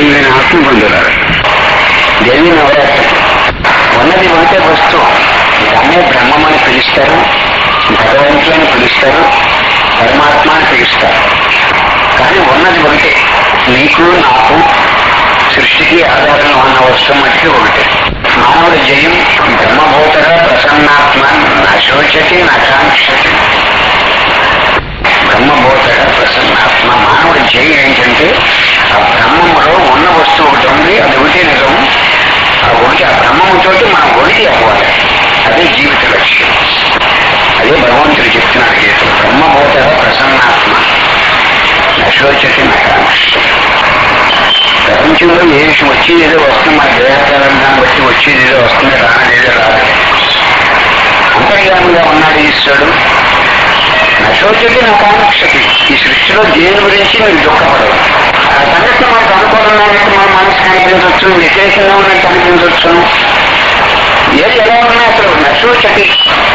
లేని ఆత్మ పొందుతారు దేవి నవరాత్రి ఉన్నది ఒకటే వస్తువు దాన్నే బ్రహ్మం అని పిలుస్తారు భగవంతుడు అని పిలుస్తారు పరమాత్మ అని పిలుస్తారు కానీ ఉన్నది ఒకటే నీకు నాకు సృష్టికి ఆధారంగా ఉన్న వస్తువు మట్టి ఒకటే మానవుడి జయం బ్రహ్మభూతగా ప్రసన్నాత్మ నశోచతి నకాంక్షతి బ్రహ్మభూతగా ప్రసన్నాత్మ మానవుడి జయం ఏంటంటే ఆ బ్రహ్మములో ఉన్న వస్తువు ఒకటి ఉంది అది ఒకటి నిజం ఆ ఒకటి ఆ బ్రహ్మముతోటి మనం ఒకటి అవ్వాలి అదే జీవిత లక్ష్యం అదే భగవంతుడు చెప్తున్నాడు గీతలు బ్రహ్మభూతగా ప్రసన్నాత్మ నశోచతి నకాంక్షతి ప్రపంచంలో ఏ విషయం వచ్చేది ఏదో వస్తుంది మన దేహకాలను బట్టి వచ్చేది ఏదో వస్తుంది రానేదో రాదు అంతర్యామంగా ఉన్నాడు ఈశ్వరుడు నశోచతి నా కాంక్షతి ఈ సృష్టిలో దేని గురించి మీరు దుఃఖపడదు ఆ సంఘటన మనకు అనుకూలంగా ఉన్నట్టు మన మనసు కనిపించవచ్చు వ్యతిరేకంగా ఉన్నట్టు కనిపించవచ్చు ఏది ఎలా ఉన్నా అసలు నశోచతి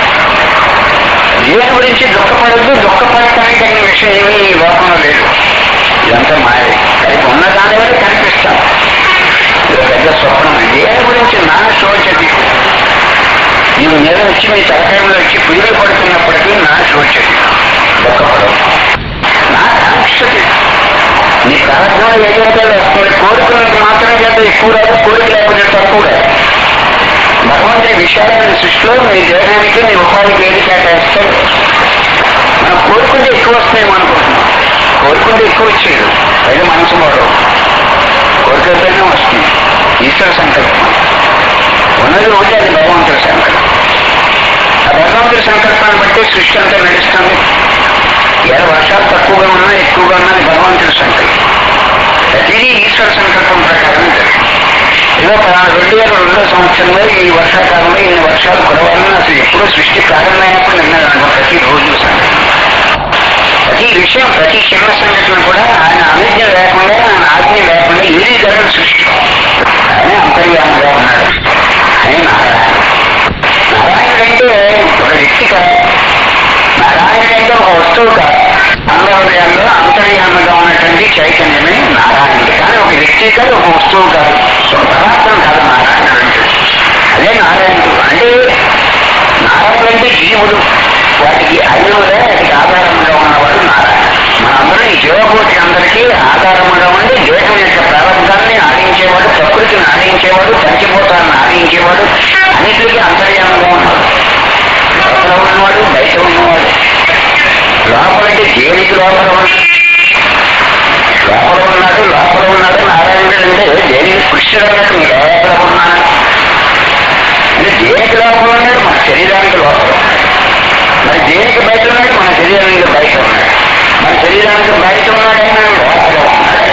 దేని గురించి దుఃఖపడద్దు దుఃఖపడటానికి అనే విషయం ఏమీ ఈ లోకంలో లేదు ఇదంతా మాయే అది ఉన్న దాని వల్ల కనిపిస్తాం ఇది పెద్ద స్వప్నం దేని గురించి నా శోచతి నీవు మీద వచ్చి మీ తలకాయంలో వచ్చి పుయ్యలు పడుతున్నప్పటికీ నా శోచతి దుఃఖపడవు నా కాంక్షతి నీ ప్రార్థన ఏదైతే వస్తుంది కోరుకున్నది మాత్రం చేత ఎక్కువ రాదు కోరిక లేకపోతే తక్కువ రాదు భగవంతుడి విశాలమైన సృష్టిలో మీ దేహానికి నీ ఉపాధికి ఏది కేటాయిస్తాడు మనం కోరుకుంటే ఎక్కువ వస్తున్నాయేమో అనుకుంటున్నాం కోరుకుంటే ఎక్కువ వచ్చేది పైగా మనసు వాడు కోరికలతోనే వస్తుంది ఈశ్వర సంకల్పం ఉన్నది ఒకటి అది భగవంతుడి సంకల్పం ఆ భగవంతుడి సంకల్పాన్ని బట్టి సృష్టి అంతా నడుస్తుంది ఎలా వర్షాలు తక్కువగా ఉన్నా ఎక్కువగా ఉన్నా అది భగవంతుడి సంకల్పం ప్రతిదీ ఈశ్వర సంకల్పం ప్రకారం జరిగింది ఏదో పలానా రెండు వేల రెండో సంవత్సరంలో ఈ వర్షాకాలంలో ఇన్ని వర్షాలు కురవాలని అసలు ఎప్పుడో సృష్టి ప్రారంభమైనప్పుడు నిర్ణయం ప్రతి రోజు సంఘటన ప్రతి విషయం ప్రతి చిన్న సంఘటన కూడా ఆయన అనుజ్ఞ లేకుండా ఆయన ఆజ్ఞ లేకుండా ఏది జరగదు సృష్టి ఆయన అంతర్యామంగా ఉన్నాడు ఆయన నారాయణ నారాయణుడు అంటే ఒక వ్యక్తి కాదు నారాయణుడు అంటే ఒక వస్తువు కాదు అందరూ అంతర్యామంగా ఉన్నటువంటి చైతన్యమే నారాయణుడు కానీ ఒక వ్యక్తి కాదు ఒక వస్తువు కాదు ఒక పదార్థం కాదు నారాయణుడు అంటే అదే నారాయణుడు అంటే నారాయణుడు అంటే జీవుడు వాటికి అన్నులే వాటికి ఆధారంగా ఉన్నవాడు నారాయణ మనందరం ఈ జీవకోటి అందరికీ ఆధారంగా ఉండి దేహం యొక్క ప్రారంభాన్ని ఆడించేవాడు ప్రకృతిని ఆడించేవాడు పంచభూతాలను ఆడించేవాడు అన్నిటికీ అంతర్యామంగా ఉన్నాడు లోపల ఉన్నవాడు బయట ఉన్నవాడు లోపలంటే దేనికి లోపల ఉన్నాడు లోపల ఉన్నాడు లోపల ఉన్నాడు నారాయణుడు అంటే దేనికి కృష్ణుడు మీ లోపల ఉన్నాడు అంటే దేనికి లోపల ఉన్నాడు మన శరీరానికి లోపల ఉన్నాడు మరి దేనికి బయట ఉన్నాడు మన శరీరానికి బయట ఉన్నాడు మన శరీరానికి బయట ఉన్నాడైనా లోపల ఉన్నాడు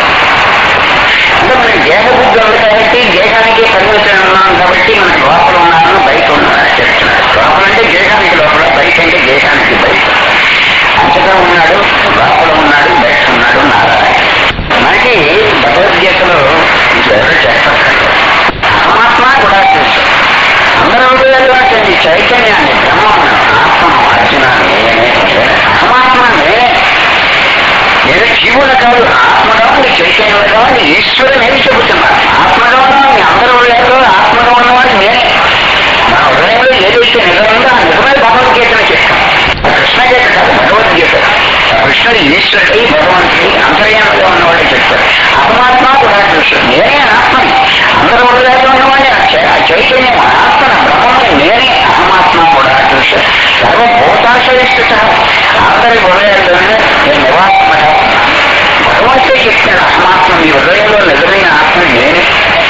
అంటే మనకి దేహ బుద్ధి ఉంది కాబట్టి దేహానికి పరిమితం ఉన్నాం కాబట్టి మనకి లోపల ఉన్నాను బయట ఉన్నాను చెప్తున్నాడు లోపల అంటే దేహానికి లోపల బయట అంటే దేహానికి బయట అంతగా ఉన్నాడు లోపల ఉన్నాడు బయట ఉన్నాడు నారాయణ మనకి భగవద్గీతలో ఎవరు చెప్పక్కర్లేదు పరమాత్మ కూడా తెలుసు అందరూ హృదయాల్లోంటి చైతన్యాన్ని బ్రహ్మను ఆత్మను అర్జున నేనే పరమాత్మ నేనే నేను జీవుడు కాదు ఆత్మగా ఉంది చైతన్యుడుగా ఉంది ఈశ్వరుడు నేను చెబుతున్నాను ఆత్మగా ఉన్నాను మీ అందరి హృదయాల్లో ఆత్మగా ఉన్నవాడు నేనే నా హృదయంలో ఏదైతే నిజముందో ఆ నిజమే భగవద్గీతను చెప్తాను కృష్ణగీత కాదు భగవద్గీత కృష్ణుడు ఈశ్వరుడి భగవంతుడి అంతర్యామంగా ఉన్నవాడే చెప్తాడు పరమాత్మ కూడా తెలుసు నేనే ఆత్మని అందరి హృదయాల్లో ఉన్నవాడే ఆ చై- ఆ చైతన్యం ఆత్మ బ్రహ్మని నేనే పరమాత్మ కూడా తెలుసు సర్వభూతాశ్రయిస్తుట అందరి హృదయాల్లోనే నేను నివాసమగా ఉన్నాను భగవంతుడు చెప్తాడు పరమాత్మ మీ హృదయంలో నిజమైన ఆత్మ నేనే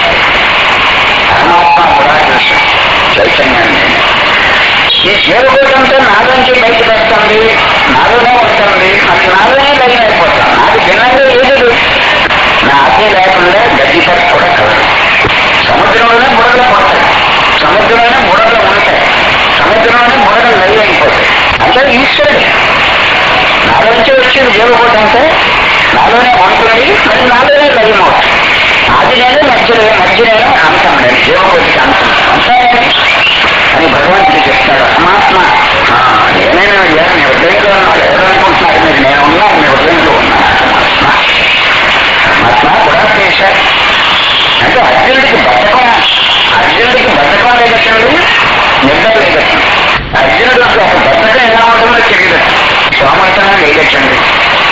పరమాత్మ కూడా తెలుసు చైతన్యాన్ని నేనే ఈ జీవభూతంతో నాలోంచి బయటకు వస్తుంది నాలోనే ఉంటుంది మరి నాలోనే లైన్ అయిపోతాం నాకు భిన్నంగా ఏది లేదు. నా ఆజ్ఞ లేకుండా గడ్డి పట్టు కూడా కలదు సముద్రంలోనే బుడగలు పడతాయి సముద్రంలోనే బుడగలు ఉంటాయి సముద్రంలోనే బుడగలు లైన్ అయిపోతాయి అంటే ఈశ్వరుడే నాలోంచి వచ్చింది జీవభూతం అంటే నాలోనే ఉంటుంది మరి నాలోనే లైన్ అవుతుంది ఆది నేను మధ్యలో మధ్య నేను అంతం నేను జీవభూతికి అంతం అంతా నేనే. అని భగవంతుడు చెప్తాడు పరమాత్మ ఆ, నేనైనా అయ్యా మీ హృదయంలో ఉన్నాడు ఎవరు అనుకుంటున్నారు మీరు నేను ఉన్నాను మీ హృదయంలో ఉన్నాను పరమాత్మ పరమాత్మ కూడా చేశాడు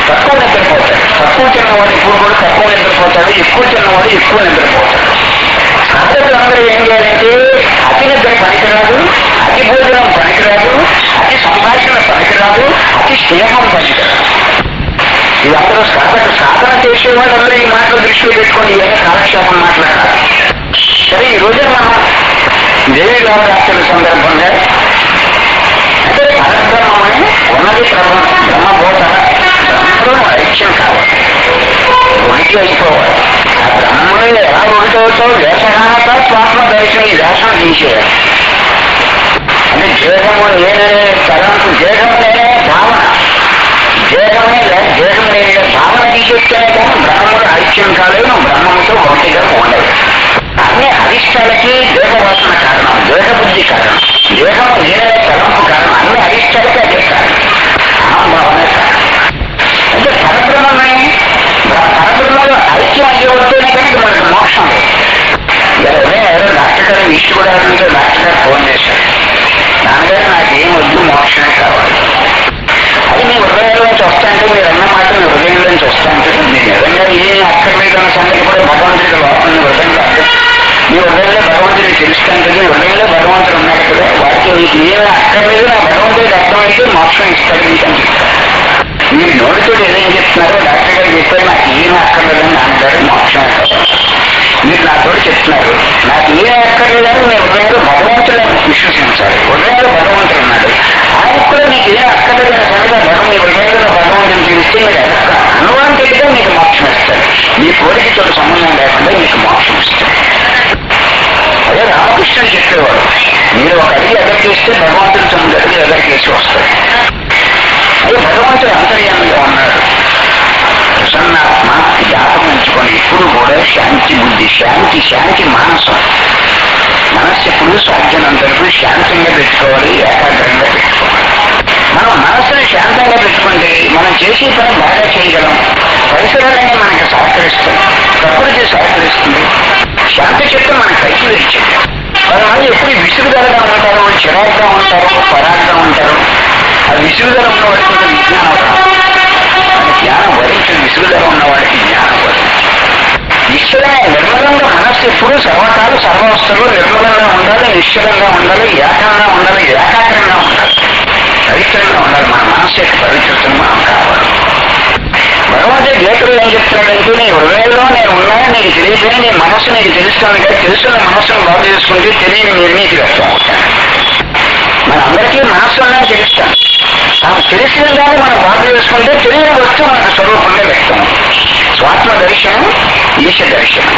తక్కువ నిద్రపోతాడు తక్కువ తిన్నవాడు ఇప్పుడు కూడా తక్కువ నిద్రపోతాడు ఎక్కువ తిన్నవాడు ఎక్కువ నిద్రపోతాడు సాధకులు అందరూ ఏం చేయాలంటే అతి నిద్ర పనికిరాదు అతి భోజనం పనికిరాదు అతి సంభాషణ పనికిరాదు అతి స్నేహం పనికిరాదు ఇదందరూ సాధన సాధన చేసే వాళ్ళందరూ ఈ మాటలు దృష్టిలో పెట్టుకొని ఏమైనా కాలక్షేపం మాట్లాడాలి సరే ఈ రోజే మనం దేవి నవరాత్రుల సందర్భంగా అంటే పరబ్రహ్మమని ఉన్నది బ్రహ్మ బ్రహ్మబోధ బ్రహ్మలో ఐక్యం కావాలి ఉనికి అయిపోవాలి ఆ బ్రహ్మలో ఎలా ఉనికి అవుతావు వేషగానత స్వాత్మ దర్శనం ఈ వేషం తీసేయాలి అంటే దేహము నేనే తలంపు దేహము నేనే భావన దేహమే లే- దేహం లేని భావన తీసేస్తేనే కానీ బ్రహ్మముడు ఐక్యం కాలేదు బ్రహ్మముతో ఒకటిగా ఉండదు అన్ని అరిష్టాలకి దేహ వాసన కారణం దేహ బుద్ధి కారణం దేహం నేనే తలంపు కారణం అన్ని అరిష్టాలకి అదే కారణం అహంభావనే కారణం అంటే పరబ్రహ్మమే పరబ్రహ్మలో ఐక్యం అయ్యేవస్తేనే కనుక మనకు మోక్షం లేదు ఇలా ఉదయం ఎవరో డాక్టర్ గారు ఇష్ట కూడా ఉంటే డాక్టర్ గారు ఫోన్ చేశారు నాన్నగారు నాకేం వద్దు మోక్షమే కావాలి అది మీ హృదయంలో నుంచి వస్తాంటే మీరు అన్న మాట మీ హృదయంలో నుంచి వస్తాంటే మీ నిజంగా ఏం అక్కర్లేదన్న సంగతి కూడా భగవంతుడి లోపల మీ హృదయంలో అర్థం మీ హృదయంలో భగవంతుడికి తెలుస్తాంటే మీ హృదయంలో భగవంతుడు ఉన్నాడు కదా వాటికి మీకు ఏమీ అక్కర్లేదు నా భగవంతుడికి అర్థమైతే మోక్షం ఇస్తాడు మీకు అని చెప్తారు మీరు నోటితో ఏదేం చెప్తున్నారో డాక్టర్ గారు చెప్పారు నాకు ఏమీ అక్కర్లేదని నాన్నగారు మోక్షం కావాలి మీరు నాతో చెప్తున్నారు నాకు ఏం అక్కర్లేదని మీ హృదయంలో భగవంతుడు విశ్వసించాలి హృదయంలో భగవంతుడు ఉన్నాడు ఆయన కూడా మీకు ఏం అక్కర్లేదని సంగతి భగవం మీ హృదయంలో భగవంతుని తెలిస్తే మీరు ఎక్కడ అనుభవం తెలియదే మీకు మోక్షం ఇస్తాడు మీ కోరికతో సంబంధం లేకుండా మీకు మోక్షం ఇస్తాడు అదే రామకృష్ణుడు చెప్పేవాడు మీరు ఒక అడిగి ఎదరికేస్తే భగవంతుడు తొమ్మిది అడిగి ఎదరికేసి వస్తాడు అదే భగవంతుడు అంతర్యామంగా ఉన్నాడు ప్రసన్నాత్మ జ్ఞాపకం ఉంచుకొని ఇప్పుడు కూడా శాంతి బుద్ధి శాంతి శాంతి మానసం మనస్సు ఎప్పుడు సాధ్యనంతరకు శాంతంగా పెట్టుకోవాలి ఏకాగ్రంగా పెట్టుకోవాలి మనం మనస్సుని శాంతంగా పెట్టుకుంటే మనం చేసే పని బాగా చేయగలం పరిసరాలన్నీ మనకి సహకరిస్తుంది ప్రకృతి సహకరిస్తుంది శాంతి చిత్తం మన కైకి వచ్చింది కొంతమంది ఎప్పుడు విసుగుదలగా ఉంటారు చిరాకుగా ఉంటారు పరాగ్గా ఉంటారు ఆ విసుగుదల ఉన్న వాడికి కొంచెం విజ్ఞానం రాదు మన జ్ఞానం వరించిన విసుగుదల ఉన్న వాడికి జ్ఞానం వరించు నిశ్చలమే నిర్మలంగా మనస్సు ఎప్పుడు సర్వకాలు సర్వవస్థలు నిర్మలంగా ఉండాలి నిశ్చలంగా ఉండాలి ఏకంగా ఉండాలి ఏకాగ్రంగా ఉండాలి పవిత్రంగా ఉండాలి మన మనస్సు యొక్క పవిత్రతను మనం కావాలి భగవంతుడి గీతలు ఏం చెప్తున్నాడంటే నీ హృదయంలో నేను ఉన్నాను నీకు తెలియదని నీ మనస్సు నీకు తెలుస్తాను కదా తెలుసున్న మనస్సును బాగు చేసుకుంటే తెలియని మీరు నీకు వ్యక్తం అవుతాను మనందరికీ మనస్సు ఉందని తెలుస్తాను ఆ తెలిసిన దాన్ని మనం బాగు చేసుకుంటే తెలియని వస్తువు మనకు స్వరూపంగా వ్యక్తం స్వాత్మ దర్శనం ఈశ దర్శనం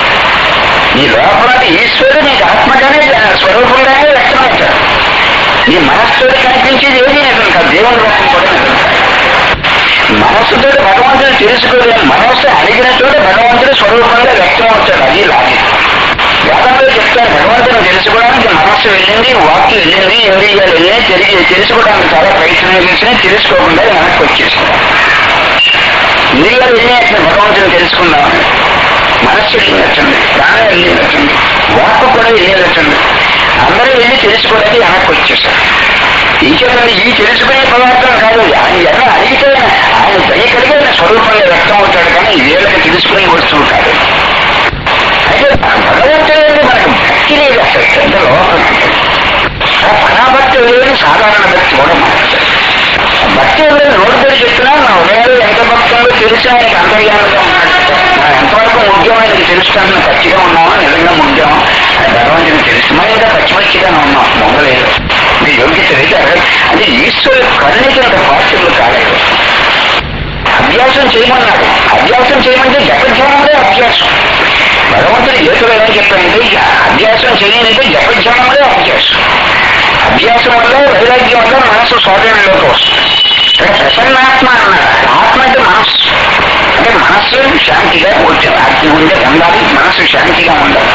నీ లోపల ఈశ్వరుడు నీకు ఆత్మగానే స్వరూపంగానే వ్యక్తమవుతాడు నీ మనస్సుతో కనిపించేది ఏది నిజం కాదు దేవుని రూపం కూడా నిజం కాదు మనస్సుతో భగవంతుడు తెలుసుకోలేని మనస్సు అడిగిన చోట భగవంతుడు స్వరూపంగా వ్యక్తం అవుతాడు అది లాజిక్ వేదంలో చెప్తారు భగవంతుని తెలుసుకోవడానికి మనస్సు వెళ్ళింది వాక్యం వెళ్ళింది ఇంద్రియాలు వెళ్ళినాయి తిరిగి తెలుసుకోవడానికి చాలా ప్రయత్నం చేసినా తెలుసుకోకుండా వెనక్కి వచ్చేసింది ఇంద్రియాలు వెళ్ళినట్టు భగవంతుని తెలుసుకుందామని మనస్సు వెళ్ళినట్టుంది ప్రాణం వెళ్ళినట్టుంది వాక్కు కూడా వెళ్ళినట్టుంది అందరూ వెళ్ళి తెలుసుకోవడానికి వెనక్కి వచ్చేసారు ఈ చెప్పండి ఈ తెలుసుకునే పదార్థం కాదు ఆయన ఎలా అడిగితే ఆయన దయ కలిగి ఆయన స్వరూపంగా వ్యక్తం అవుతాడు కానీ ఈ వేళకి తెలుసుకునే వస్తువు కాదు అయితే భగవంతుడు మనకు భక్తి లేదు అసలు పెద్ద లోపం ఆ పరాభక్తి లేని సాధారణ భక్తి కూడా మనకు భక్తి లేదు నోటితో చెప్తున్నా నా హృదయాలు ఎంత భక్తి ఉందో తెలిసి ఆయనకి అంతర్యాలుగా ఉన్నాడు మనం ఎంతవరకు ముఖ్యం ఆయనకి తెలుస్తాను పచ్చిగా ఉన్నామా నిజంగా ముఖ్యం అని భగవంతుని తెలుసు మనం ఇంకా పచ్చి పచ్చిగానే ఉన్నాం మొదలేదు మీ యోగ్యత లేదు అడగ- అంటే ఈశ్వరు కరుణికి అంత పాత్రలు కాలేదు అభ్యాసం చేయమన్నాడు అభ్యాసం చేయమంటే జపధ్యానములే అభ్యాసం భగవంతుడు గీతలో ఏం చెప్పాడంటే ఇక అభ్యాసం చేయాలంటే జపధ్యానములే అభ్యాసం అభ్యాసం వల్ల వైరాగ్యం వల్ల మనసు స్వాధీనంలోకి వస్తుంది ఇక్కడ ప్రసన్నాత్మ అన్నాడు ఆత్మ అంటే మనస్సు అంటే మనస్సు శాంతిగా కూర్చొని అగ్ని ఉండే ఉండాలి మనస్సు శాంతిగా ఉండాలి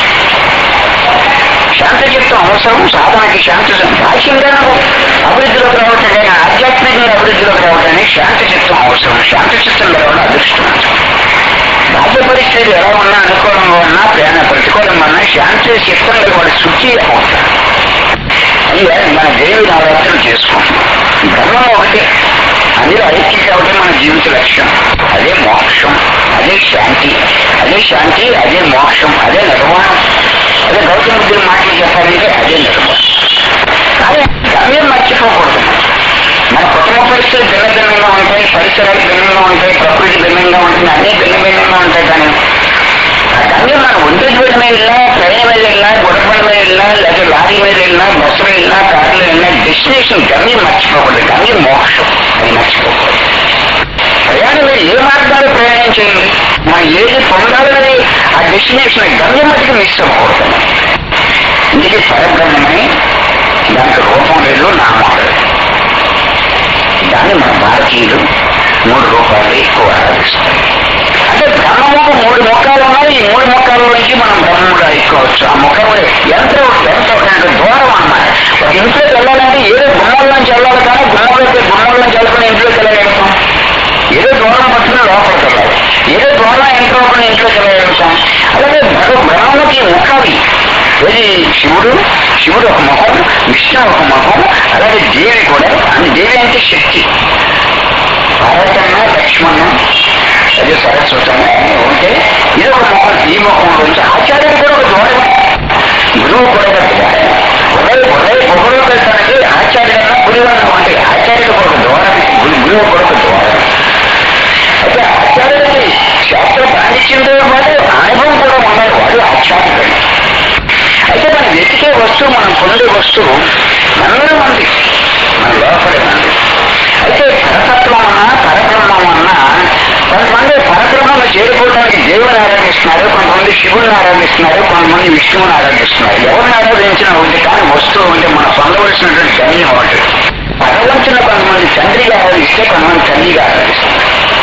శాంతి చిత్తం అవసరం సాధనకి శాంతి బాహ్యంగా అభివృద్ధిలోకి రావటం కానీ ఆధ్యాత్మికంగా అభివృద్ధిలోకి రావటానికి శాంతి చిత్తం అవసరం శాంతి చిత్తం రావడం అదృష్టం బాహ్య పరిస్థితులు ఎలా ఉన్నా అనుకూలంగా ఉన్నా ప్రేమ ప్రతికూలంగా ఉన్నా శాంతి చిత్తంలో వాడు శుద్ధి అవుతాడు అది మన దేవి నవరాత్రులు చేసుకుంటున్నాం బ్రహ్మం ఒకటి అందులో ఐక్యం కాబట్టి మన జీవిత లక్ష్యం అదే మోక్షం అదే శాంతి అదే శాంతి అదే మోక్షం అదే నిర్మాణం అదే గౌతమ బుద్ధుని మాటలు చెప్పాలంటే అదే నిర్మాణం కానీ గమ్యం మర్చిపోకూడదు మన కుటుంబ పరిస్థితులు భిన్న భిన్నంగా ఉంటాయి పరిసరాలు భిన్నంగా ఉంటాయి ప్రకృతి భిన్నంగా ఉంటుంది అన్ని భిన్న భిన్నంగా ఉంటాయి కానీ ఆ గమ్యం మనం ఒంటి మీద వెళ్ళినా ట్రైన్ మీద వెళ్ళినా గుడపల మీద వెళ్ళినా లేదా లారీ మీద వెళ్ళినా బస్సులో వెళ్ళినా కార్లో వెళ్ళినా డెస్టినేషన్ గమ్యం మర్చిపోకూడదు గమ్యం మోక్షం అది మర్చిపోకూడదు ప్రయాణంలో ఏ మార్గాలు ప్రయాణం చేయండి మనం ఏది పొందాలని ఆ డెస్టినేషన్ గమ్యం మటుకు మిస్ అవ్వకూడదు ఇందుకే పరబ్రహ్మని దానికి రూపం లేదు నామం లేదు దాన్ని మన భారతీయులు మూడు రూపాయలు ఎక్కువ ఆరాధిస్తారు అంటే బ్రహ్మముఖం మూడు ముఖాలు ఉన్నాయి ఈ మూడు ముఖాల నుంచి మనం బ్రహ్మముగా ఎక్కువచ్చు ఆ ముఖం ఎంత ఎంత ఒక దూరం అన్నమాట ఒక ఇంట్లోకి వెళ్ళాలంటే ఏదో గుమ్మల నుంచి వెళ్ళాలి కానీ గుమ్మలోకి గుమ్మల నుంచి వెళ్ళకుండా ఇంట్లోకి వెళ్ళగలుగుతాం ఏదో దూరం పట్టుకుని లోపలికి వెళ్ళాలి ఏదో దూరం ఎంటర్ అవ్వకుండా ఇంట్లోకి వెళ్ళగలుగుతాం అలాగే భగ బ్రహ్మకి ముఖాలు ఇది శివుడు శివుడు ఒక ముఖం విష్ణు ఒక ముఖం అలాగే దేవి కూడా అని దేవి అంటే శక్తి భారతన్న లక్ష్మణ అదే సరస్వతము ఉంటే ఇది ఒక ముఖం ఈ ముఖం నుంచి ఆచార్యుడు కూడా ఒక ద్వారమే గురువు కూడా ఒక ద్వారమే ఉదయ ఉదయ ఉపయోగపడటానికి ఆచార్యుడన్నా గురువన్నా ఉంటే ఆచార్యుడు కూడా ఒక ద్వారం గురు- గురువు కూడా ఒక ద్వారం అయితే ఆచార్యుడికి శాస్త్ర పాండిత్యంతో పాటు అనుభవం కూడా ఉండాలి వాడు ఆచార్యుడు అయితే మనం వెతికే వస్తువు మనం పొందే వస్తువు మనలో ఉంది మన లోపలే ఉంది అయితే పరతత్వం అన్నా పరబ్రహ్మం అన్నా కొంతమంది పరబ్రహ్మను చేరుకోవడానికి దేవుని ఆరాధిస్తున్నారు కొంతమంది శివుని ఆరాధిస్తున్నారు కొంతమంది విష్ణువుని ఆరాధిస్తున్నారు ఎవరిని ఆరాధించినా ఉంది కానీ వస్తువు ఉంటే మనం పొందవలసినటువంటి గమ్యం ఒకటి భగవంతుని కొంతమంది తండ్రిగా ఆరాధిస్తే కొంతమంది తల్లిగా ఆరాధిస్తారు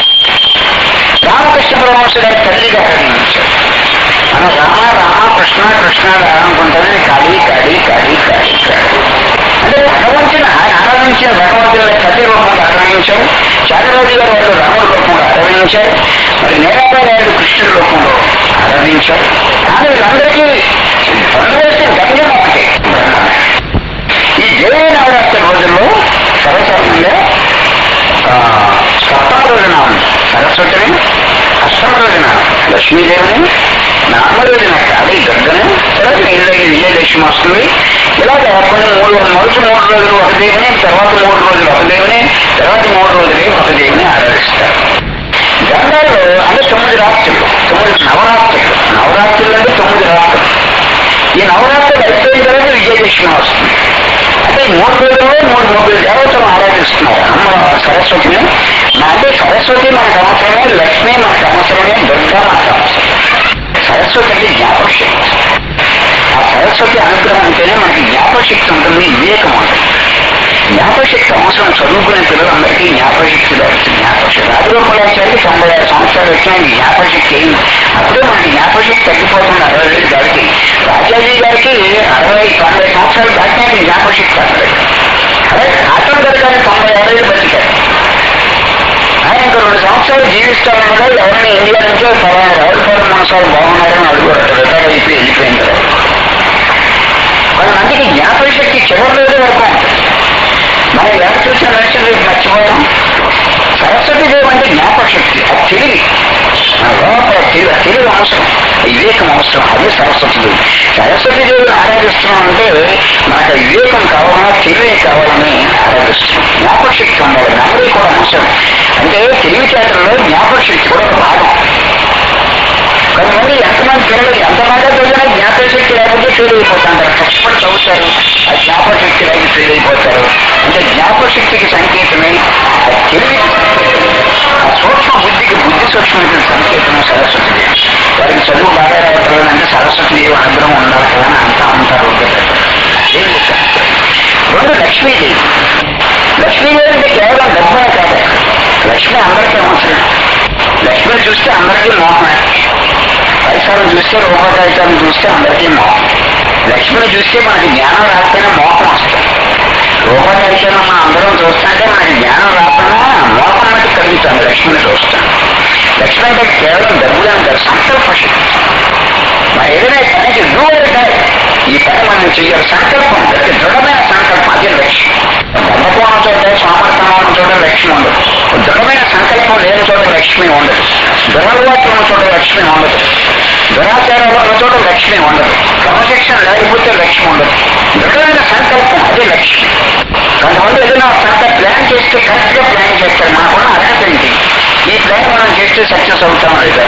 రామకృష్ణ పరమహంస గారి తల్లిగా ఆరాధించారు మన రామ రామ కృష్ణ కృష్ణ అనుకుంటానే కాడి కాడి కాడి కాడి కాడి అంటే భగవంతుని ఆయన ఆరాధించిన భగవంతుని సత్య రూపంగా ఆరాధించారు చాగరాజు గారు వాళ్ళు రాముడి రూపంగా ఆరాధించారు మరి నేరాబాయి గారు కృష్ణుడి రూపంలో ఆరాధించారు కానీ వీళ్ళందరికీ పొందవలసిన గమ్యం ఒకటే బ్రహ్మమే. ఈ దేవి నవరాత్రి రోజుల్లో సర్వసాధారణంగా ఆ, సప్తమ రోజున సరస్వతిని అష్టమ రోజున లక్ష్మీదేవిని నామ రోజున కాళీ గద్దను తర్వాత ఇళ్ళకి విజయలక్ష్మి వస్తుంది ఇలాగ కొన్ని మూడు మొదటి మూడు రోజులు ఒక దేవుని తర్వాత మూడు రోజులు ఒక దేవుని తర్వాత మూడు రోజులు ఒక దేవుని ఆరాధిస్తారు గంగాల్లో అంటే తొమ్మిది రాత్రులు తొమ్మిది నవరాత్రులు నవరాత్రులు అంటే తొమ్మిది రాత్రులు ఈ నవరాత్రులు అయిపోయిన తర్వాత విజయదశమి వస్తుంది అంటే ఈ మూడు రోజుల్లో మూడు ముగ్గురు దేవతలు ఆరాధిస్తున్నారు అమ్మ సరస్వతిని మా అంటే సరస్వతి మనకు అవసరమే లక్ష్మి మనకు అవసరమే దుర్గా మనకు అవసరం సరస్వతి అంటే జ్ఞాపకశక్తి ఆ సరస్వతి అనుగ్రహం అంటేనే మనకి జ్ఞాపకశక్తి ఉంటుంది వివేకం ఉంటుంది జ్ఞాపకశక్తి అవసరం చదువుకునే పిల్లలందరికీ జ్ఞాపకశక్తి దొరుకుతుంది జ్ఞాపకశక్తి రాజగోపాలాచార్యకి తొంభై ఆరు సంవత్సరాలు వచ్చినా ఈ జ్ఞాపకశక్తి ఏమి అప్పుడే మనకి జ్ఞాపకశక్తి తగ్గిపోతుంది అరవై వేలు గారికి రాజాజీ గారికి అరవై తొంభై సంవత్సరాలు దాటినా ఈ జ్ఞాపకశక్తి తగ్గలేదు అలాగే కాటన్ గారు కానీ తొంభై ఆరు వేలు బతికారు ఆయన ఇంకా రెండు సంవత్సరాలు జీవిస్తారనగా ఎవరిని ఇండియా నుంచో పలానా రావుల పౌరం మనసాలు బాగున్నారని అడుగుతారు రిటైర్ అయిపోయి వెళ్ళిపోయిన తర్వాత కొంతమందికి జ్ఞాపక శక్తి చివరి రోజు వరకు ఉంటుంది మనం ఎలా చూసిన లక్ష్యం రేపు మర్చిపోతాం సరస్వతి దేవి అంటే జ్ఞాపక శక్తి అది తెలివి మన లోపల తెలివి ఆ తెలివి అవసరం ఆ వివేకం అవసరం అదే సరస్వతి దేవి సరస్వతి దేవిని ఆరాధిస్తున్నాం అంటే మనకు ఆ వివేకం కావాలన్నా తెలివి కావాలని ఆరాధిస్తున్నాం జ్ఞాపక శక్తి ఉండాలి మెమరీ కూడా అవసరం అంటే తెలివితేటల్లో జ్ఞాపక శక్తి కూడా ఒక భాగం కొంతమంది ఎంతమంది పిల్లలు ఎంత బాగా చదివినా జ్ఞాపక శక్తి లేకపోతే ఫెయిల్ అయిపోతారు కష్టపడి చదువుతారు ఆ జ్ఞాపక శక్తి లేక ఫెయిల్ అయిపోతారు అంటే జ్ఞాపక శక్తికి సంకేతమే ఆ తెలివి ఆ సూక్ష్మ బుద్ధికి బుద్ధి సూక్ష్మకి సంకేతమే సరస్వతి దేవి వారికి చదువు బాగా రావట్లేదు అంటే సరస్వతి దేవి అనుగ్రహం ఉండాలి కదా అని అంతా ఉంటారు ఏం చేశారు? రెండు లక్ష్మీదేవి లక్ష్మీదేవి అంటే కేవలం డబ్బునే కాదు లక్ష్మి అందరికీ అవసరం లక్ష్మిని చూస్తే అందరికీ మోహమే పైసలు చూస్తే రూపాయి పైసలు చూస్తే అందరికీ మోహం లక్ష్మిని చూస్తే మనకి జ్ఞానం రాకపోయినా మోహం వస్తుంది రూపాయి పైసలు మనం అందరం చూస్తుంటే మనకి జ్ఞానం రాకుండా మోహం అనేది కలుగుతాను లక్ష్మిని చూస్తాను లక్ష్మి అంటే కేవలం డబ్బులు అంటారు సంకల్ప శక్తి మనం ఏదైనా పనికి దూరంగా ఈ పని మనం చేయాలి సంకల్పం అంటే దృఢమైన సంకల్పం అదే లక్ష్యం బ్రహ్మకోణం చోట సామర్థ్యం చోట లక్ష్యం ఉండదు దృఢమైన సంకల్పం లేని చోట లక్ష్మి ఉండదు దురలవాట్లు ఉన్న చోట లక్ష్మి ఉండదు దురాచారాలు ఉన్న చోట లక్ష్మి ఉండదు క్రమశిక్షణ లేకపోతే లక్ష్మి ఉండదు దృఢమైన సంకల్పం అదే లక్ష్మి కొంతమంది ఏదైనా సంకల్ప ప్లాన్ చేస్తే కరెక్ట్ గా ప్లాన్ చేస్తారు మనకున్న అర్హత ఏంటి ఈ ప్లాన్ మనం చేస్తే సక్సెస్ అవుతాం లేదా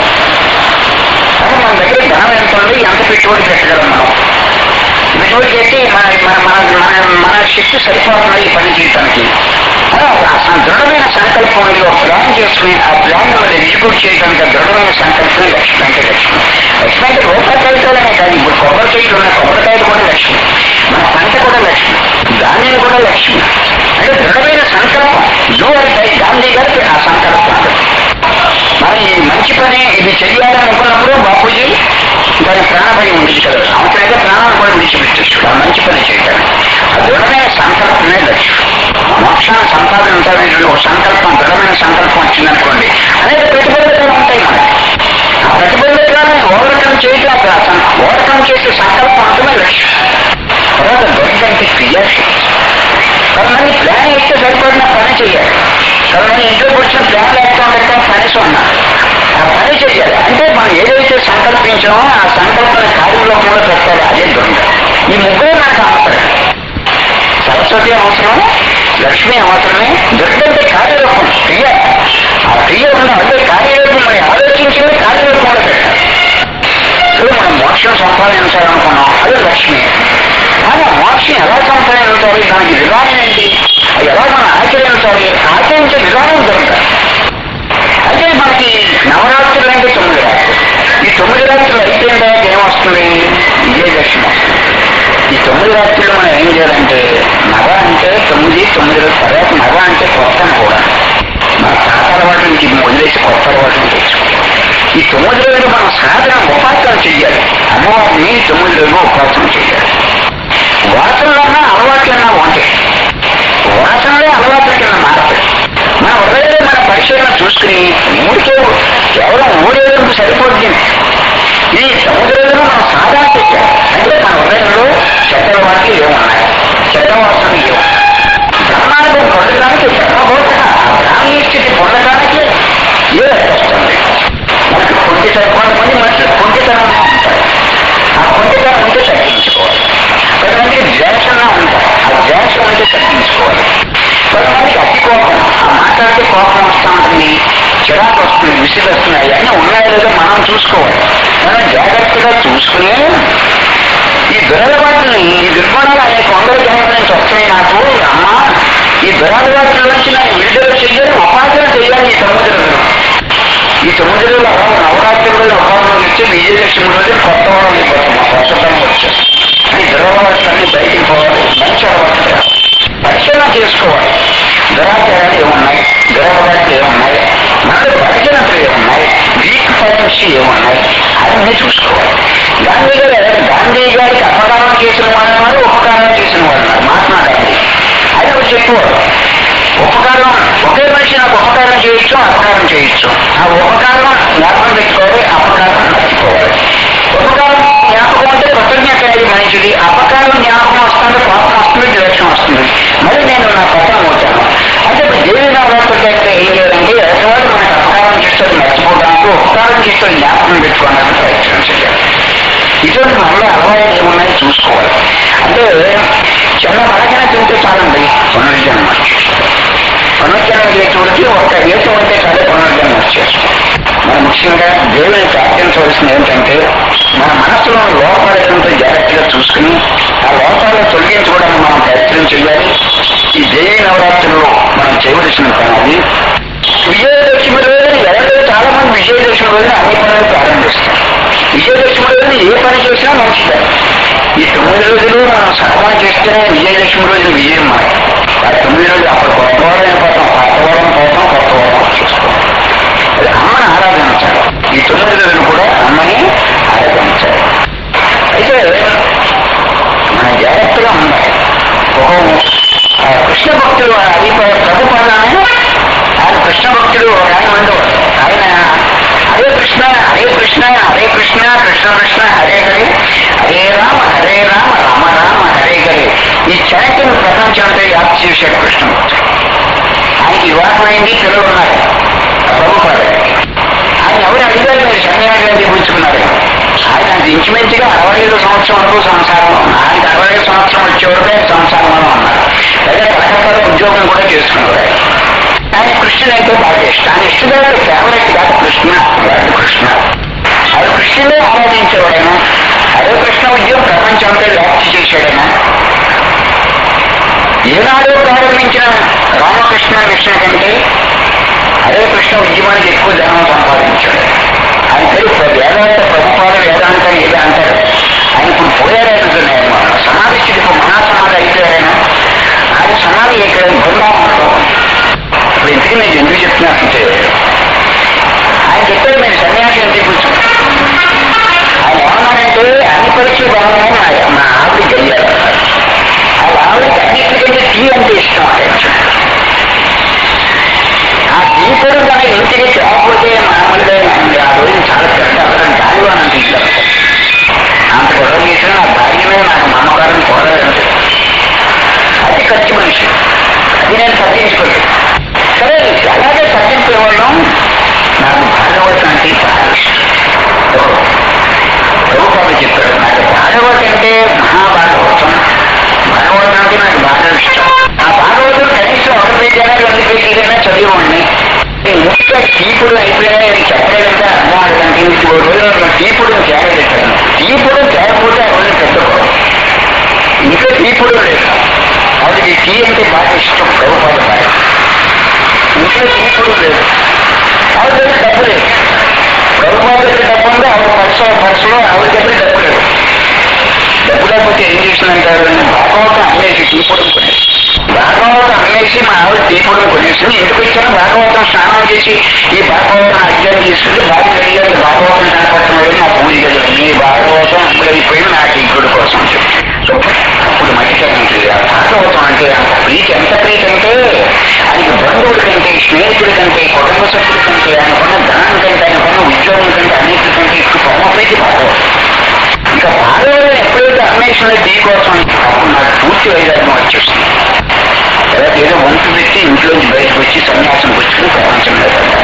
కానీ మన దగ్గర ధనం ఎంత ఉంది ఎంత పెట్టుబడి పెట్టగలం మనం పెట్టుబడి పెట్టి మన మన మన మన మన శక్తి సరిపోతుంది ఈ పని చేయటానికి అలా ఆ దృఢమైన సంకల్పం ఉంది ఒక ప్లాన్ చేసుకుని ఆ ప్లాన్ మనం ఎగ్జిక్యూట్ చేయడానికి ఆ దృఢమైన సంకల్పం లక్ష్మి అంటే లక్ష్మి లక్ష్మి అంటే రూపాయకాయలనే కాదు ఇప్పుడు కొబ్బరి చెట్లు ఉన్న కొబ్బరికాయలు కూడా లక్ష్మి మన పంట కూడా లక్ష్మి ధాన్యం కూడా లక్ష్మి అంటే దృఢమైన సంకల్పం డూ అంటే గాంధీ గారికి ఆ సంకల్పం ఉంటుంది మరి ఈ మంచి పని ఇది చెయ్యాలి అనుకున్నప్పుడు బాపూజీ దాని ప్రాణభయం విడిచిపెట్టారు అవసరమైతే ప్రాణాలు కూడా విడిచిపెట్టేస్తాడు ఆ మంచి పని చేయటానికి ఆ దృఢమైన సంకల్పమే లక్ష్యం మోక్షాన్ని సంపాదించాలనేటువంటి ఒక సంకల్పం దృఢమైన సంకల్పం వచ్చిందనుకోండి అనేక ప్రతిబంధకాలు ఉంటాయి మనకి ఆ ప్రతిబంధకాలను ఓవర్కమ్ చేయటం ఆ సం- ఓవర్కమ్ చేసే సంకల్పం అంటమే లక్ష్యం తర్వాత దొరకంటే క్రియాశక్తి కొంతమంది ప్లాన్ ఇస్తే సరిపడిన పని చేయాలి కొంతమంది ఇంట్లో కూర్చొని ప్లాన్ లేకుండా ఉండటం కనీసం ఉన్నారు ఆ పని చేయాలి అంటే మనం ఏదైతే సంకల్పించామో ఆ సంకల్పన కార్యరూపంలో పెట్టాలి అదే దొంగ ఈ ముగ్గురు నాకు అవసరం సరస్వతి అవసరం లక్ష్మి అవసరమే దుర్గంటే కార్యరూపం క్రియ ఆ క్రియ ఉన్న అంటే కార్యరూపం మరి ఆలోచించింది కార్యరూపంలో పెట్టాలి ఇప్పుడు మనం మోక్షం సంపాదించాలనుకున్నాం అదే లక్ష్మి కానీ ఆ మోక్షం ఎలా సంపాదించాలి దానికి విధానం ఏంటి అది ఎలా మనం ఆచరించాలి ఆచరించే విధానం దొరకాలి అయితే మనకి నవరాత్రులు అంటే తొమ్మిది రాత్రులు ఈ తొమ్మిది రాత్రులు అయిపోయిన తర్వాత ఏమొస్తుంది విజయదశమి వస్తుంది ఈ తొమ్మిది రాత్రులు మనం ఏం చేయాలంటే నవ అంటే తొమ్మిది తొమ్మిది రోజుల తర్వాత నవ అంటే కొత్త కూడా మన పాత అలవాటు నుంచి వదిలేసి కొత్త అలవాటు తెచ్చుకోవాలి ఈ తొమ్మిది రోజులు మనం సాధన ఉపాసన చెయ్యాలి అమ్మవారిని తొమ్మిది రోజులు ఉపాసన చెయ్యాలి వాసనలన్నా అలవాట్లన్నా ఉంటాయి వాసనలే అలవాట్ల కింద మారతాయి మన హృదయంలో మన పరిశీలన చూసుకుని ఊరికే కేవలం ఊరేగింపు సరిపోతుంది ఈ సముద్రంలో మనం సాధన పెట్టాలి అంటే మన హృదయంలో చెడ్డ వాటికి ఏమున్నాయి చెడ్డ వాసనలు ఏమున్నాయి బ్రహ్మాండం పొందడానికి బ్రహ్మబోధన ఆ బ్రాహ్మీ స్థితి పొందడానికి ఏ వస్తుంది మనకి కొంచెం కొంతమంది మనుషులు కొంచెతనం ఉంటారు ఆ కొంచెతనం ఉంటే తగ్గించుకోవాలి కొంతమందికి ద్వేషంగా ఉంటారు ఆ ద్వేషం ఉంటే తగ్గించుకోవాలి కొంతమందికి అతి కోపం ఆ మాట్లాడితే కోపం వస్తూ ఉంటుంది చిరాకు వస్తుంది విసిగి వస్తుంది అవన్నీ ఉన్నాయో లేదో మనం చూసుకోవాలి మనం జాగ్రత్తగా చూసుకుని ఈ దురలవాటిని ఈ దుర్గుణాలు అనేక వందల జన్మల నుంచి వస్తున్నాయి నాకు అమ్మా ఈ దురలవాట్ల నుంచి నన్ను విడుదల చెయ్యాలి ఉపాసన చేయాలి ఈ సముద్రంలో ఈ సముద్రంలో నవరాత్రులు ఉపాసన వచ్చి విజయలక్ష్మి రోజు కొత్త వారం అయిపోతుంది ప్రస్తుతానికి వచ్చారు ఈ దురలవాట్లన్నీ బయటికి పోవాలి మంచి అలవాట్లు పరిశీలన చేసుకోవాలి దురాచారాలు ఏమున్నాయి దురలవాట్లు ఏమున్నాయి మనలో పరిచనతలు ఏమున్నాయి వీక్ పాయింట్స్ ఏమున్నాయి అన్నీ చూసుకోవాలి గాంధీ గారు గాంధీ గారికి అపకారం చేసిన వాళ్ళు ఉన్నారు ఉపకారం చేసిన వాళ్ళు ఉన్నారు మహాత్మా గాంధీ ఆయన ఒకటి చెప్పేవాడు ఉపకారం ఒకే మనిషి నాకు ఉపకారం చేయొచ్చు అపకారం చేయొచ్చు ఆ ఉపకారం జ్ఞాపకం పెట్టుకోవాలి అపకారం మర్చిపోవాలి ఉపకారం జ్ఞాపకం అంటే కృతజ్ఞత అనేది మంచిది అపకారం జ్ఞాపకం వస్తుంది కోపం వస్తుంది ద్వేషం వస్తుంది మరి నేను నా పతనం అవుతాను అంటే ఇప్పుడు దేవి నవరాత్రులు అంటే ఏం లేదంటే ఎటువంటి మనకు అపకారం చేస్తుంది మర్చిపోవడానికి ఉపకారం చేస్తుంది జ్ఞాపకం పెట్టుకోవడానికి ప్రయత్నం చేయాలి ఇటువంటి మనలో అలవాటు ఏమున్నాయో చూసుకోవాలి అంటే చిన్న మరకన తింటే చాలండి పునర్జన్మ పునర్జన్మ చేసేవాడికి ఒక్క వేతం అంటే చాలే పునర్జన్మ వచ్చేస్తాం మనం ముఖ్యంగా దేవుని ప్రార్థించవలసింది ఏంటంటే మన మనస్సులో లోపాలతో జాగ్రత్తగా చూసుకుని ఆ లోపాలను తొలగించుకోవడానికి మనం ప్రయత్నం చేయాలి ఈ దేవి నవరాత్రుల్లో మనం చేయవలసిన పని అది విజయదశమి రోజున ఎవరైతే చాలా మంది విజయదశమి రోజున అన్ని పనులు ప్రారంభిస్తారు విజయదశమి రోజున ఏ పని చేసినా మంచిదే ఈ తొమ్మిది రోజులు మనం సర్వం చేస్తేనే విజయదశమి రోజున విజయం మాట ఆ తొమ్మిది రోజులు అప్పుడు కొత్త వారం అయిపోతాం పాత వారం పోతాం కొత్త వారం వచ్చేస్తాం అది అమ్మని ఆరాధించాలి ఈ తొమ్మిది రోజులు కూడా అమ్మని ఆరాధించాలి అయితే మన జాగ్రత్తగా ఉండాలి ఒక ఆ కృష్ణ భక్తులు అది ప్రభుపాదాన్ని ఆయన కృష్ణ భక్తులు ఒక ఆయన ఉండేవాడు ఆయన హరే కృష్ణ హరే కృష్ణ హరే కృష్ణ కృష్ణ కృష్ణ హరే హరే హరే రామ హరే రామ రామ రామ హరే హరే ఈ చాటింగ్ ప్రపంచంతో వ్యాప్తి చేశాడు కృష్ణ భక్తుడు కృష్ణ కంటే హరే కృష్ణ ఉద్యమానికి ఎక్కువ ధనం సంపాదించాడు ఆయన పేరు వేదాంత ప్రభుపాద వేదాంతం ఏదో అంటారు ఆయన ఇప్పుడు పోయారైనా సమాధి స్థితి ఇప్పుడు మహాసమాధి అయిపోయారైనా ఆయన సమాధి ఇక్కడ బృందావనంలో ఇప్పుడు ఇంటికి నేను ఎందుకు చెప్తున్నానంటే ఆయన చెప్పాడు నేను సన్యాసి అంటే కూర్చో ఆయన ఏమన్నాడంటే అన్ని పరీక్షలు బాగున్నాయి నా మా ఆవిడ గయ్యారు వాళ్ళ ఆవిడకి అన్నిటికంటే టీ అంటే ఇష్టం అంటే ఆ టీ కూడా తన ఇంటికి తేకపోతే మామూలుగా ఆ రోజు చాలా పెద్ద అతను గాలివాన్ అంటే ఇష్టం అంత గొడవ చేసిన నా భార్య మీద నాకు మమకారం చూడలేదు అది ఖర్చు మనిషి అది నేను పట్టించుకోలేదు సరే అలాగే పట్టించుకోవడం నాకు భాగవతం అంటే చాలా ఇష్టం ప్రభుత్వాలు చెప్పాడు నాకు భాగవతం అంటే మహాభాగవతం భాగవతం అంటే నాకు బాగా ఇష్టం ఆ భాగవతం కనీసం ఒక పేజీనా రెండు పేజీలైనా చదివండి ముఖ్య తీపుడు అయిపోయినా నేను చెప్పలేదంటే అర్థం అడగండి ఓ రోజు తీపుడు తేగబెట్టాను తీపుడు తేగపోతే ఆ రోజు పెద్దకోవడం ఇంకా తీపుడు లేదు అది ఈ టీ అంటే బాగా ఇష్టం ప్రభుత్వాల బాగా ఇంట్లో తీపుడు లేదు ఆవిడ దగ్గర డబ్బు లేదు ప్రభుత్వాల దగ్గర డబ్బు ఉంది ఆవిడ పర్సు పర్సులో ఆవిడ దగ్గర డబ్బు లేదు డబ్బు లేకపోతే ఏం చేసిందంటారు భాగవతం అమ్మేసి తీపుడు కొనేసి భాగవతం అమ్మేసి మా ఆవిడ తీపుడు కొనేసి ఇంటికి వచ్చాను భాగవతం స్నానం చేసి ఈ భాగవతం అధ్యయనం చేసుకుంటే బాగా అడిగారు భాగవతం కనపడుతున్నాడు నా పూజ గది నీ భాగవతం అమ్ముడైపోయి నా టీకుడు కోసం సో అప్పుడు మధ్యకాలం భాగవతం అంటే అంత ప్రీతి ఎంత ప్రీతి అంటే ఆయనకి బంధువుల కంటే స్నేహితుడి కంటే కుటుంబ సభ్యుల కంటే ఆయనకున్న ధనం కంటే ఆయనకున్న ఉద్యోగం కంటే అన్నిటికంటే ఎక్కువ పరమ ప్రీతి భాగవతం ఇంకా భాగవతం ఎప్పుడైతే అన్వేషణ దీ కోసం అప్పుడు నాకు పూర్తి వైరాగ్యం వచ్చేస్తుంది తర్వాత ఏదో వంతు పెట్టి ఇంట్లోంచి బయటకు వచ్చి సన్యాసం పుచ్చుకుని ప్రపంచంలో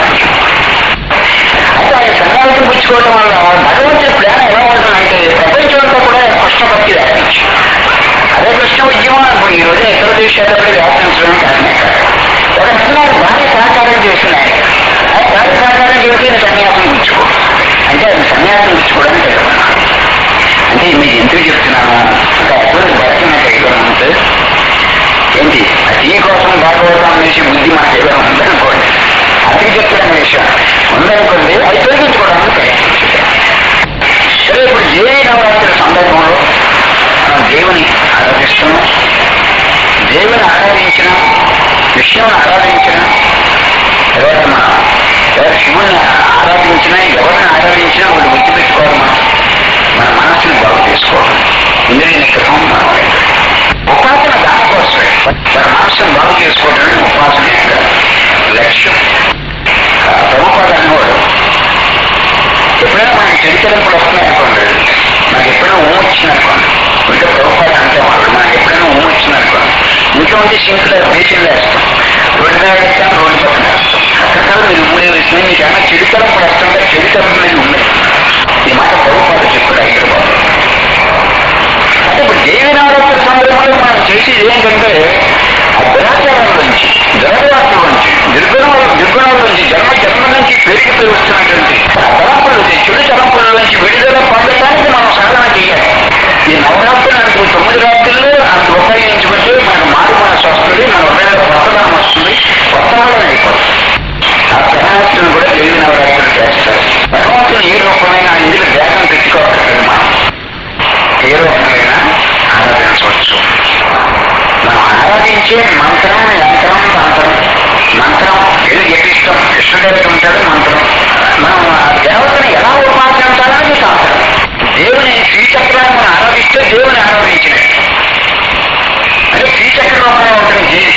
అయితే ఆయన సన్యాసం పుచ్చుకోవడం వల్ల భగవంతుడి ప్రేమ ఎలా ఉంటుందంటే ప్రపంచం అంతా కూడా కృష్ణ భక్తి వ్యాపించి అదే కృష్ణ ఉద్యమం ఇప్పుడు ఈ రోజు ఇతర దేశాలలో వ్యాపించడం కారణమే కాదు ఒక సినిమాను భార్య సహకారం చేస్తున్నాయి ఆ భార్య సహకారం చేసి ఈయన సన్యాసం పుచ్చుకో అంటే ఆయన సన్యాసం పుచ్చుకోవడానికి వెళ్ళమన్నాను అంటే మీకు ఎందుకు చెప్తున్నాను ఒక అటువంటి భక్తి నాకు ఏదైనా ఉంటే ఏంటి ఆ టీ కోసం భాగవతం అనేసి బుద్ధి మనకు ఏదైనా ఉందనుకోండి అది చెప్తున్న విషయం ఉందనుకోండి అది తొలగించుకోవడానికి ప్రయత్నించాలి సరే ఇప్పుడు దేవీ నవరాత్రి సందర్భంలో మనం దేవుని ఆరాధిస్తున్నాం దేవుని ఆరాధించిన విష్ణువుని ఆరాధించిన తర్వాత మనం ఎవరు శివుని ఆరాధించినా ఎవరిని ఆరాధించినా వాళ్ళు గుర్తుపెట్టుకోవాలి మనం మన మనసుని బాగు చేసుకోవాలి ఇంద్రియ నిగ్రహం మనం ఉపాసన దానికోసమే మన మనసును బాగు చేసుకోవడానికి ఉపాసన యొక్క లక్ష్యం ప్రభుపాద అనేవాడు ఎప్పుడైనా మనకి చెడితలింపులు వస్తున్నాయనుకోండి మనకి ఎప్పుడైనా ఊ వచ్చిందనుకోండి ఇంకా ప్రభుపాద అంటే వాళ్ళు మనకి ఎప్పుడైనా ఊ వచ్చిందనుకోండి ఇంట్లో ఉంటే సింక్లో బేసిన్లో వేస్తాం రోడ్డు మీద వేస్తాం రోడ్డు పక్కన వేస్తాం అక్కడ మీరు ఊరే వేసినా మీకు ఏమైనా చెడితలింపులు వస్తుంటే చెడితలింపు అనేది ఉంది ఈ మాట ప్రభుపాద చెప్పాడు హైదరాబాద్ అంటే ఇప్పుడు దేవి నవరాత్రి సందర్భంలో మనం చేసేది ఏంటంటే ఆ దురాచారం నుంచి దురలవాట్ల నుంచి దుర్గుణాల దుర్గుణాల నుంచి జన్మ జన్మ నుంచి పెరిగిపోయి వస్తున్నటువంటి ఆ తలంపుల నుంచి చెడు తలంపుల నుంచి విడుదల పొందడానికి మనం సాధన చేయాలి ఈ నవరాత్రులు అంటే తొమ్మిది రాత్రులు అంత ఉపయోగించుకుంటే మనకు మారు మనసు వస్తుంది మన హృదయంలో కొత్తదనం వస్తుంది కొత్తదనం అయిపోతుంది ఆ సన్యాసులను కూడా దేవి నవరాత్రులు చేస్తారు భగవంతుని ఏ రూపమైన ఇందులో వేగం పెట్టుకోవాలి మనం ఏ రూపమైన ఆరాధించవచ్చు మనం ఆరాధించే మంత్రం యంత్రం తంత్రం మంత్రం ఏది జపిస్తాం కృష్ణుడికి ఉంటాడు మంత్రం మనం ఆ దేవతని ఎలా ఉపాసించాలని తంత్రం దేవుని శ్రీచక్రాన్ని మనం ఆరాధిస్తే దేవుని ఆరాధించినట్టు అంటే శ్రీచక్ర రూపంలో ఉంటుంది దేవి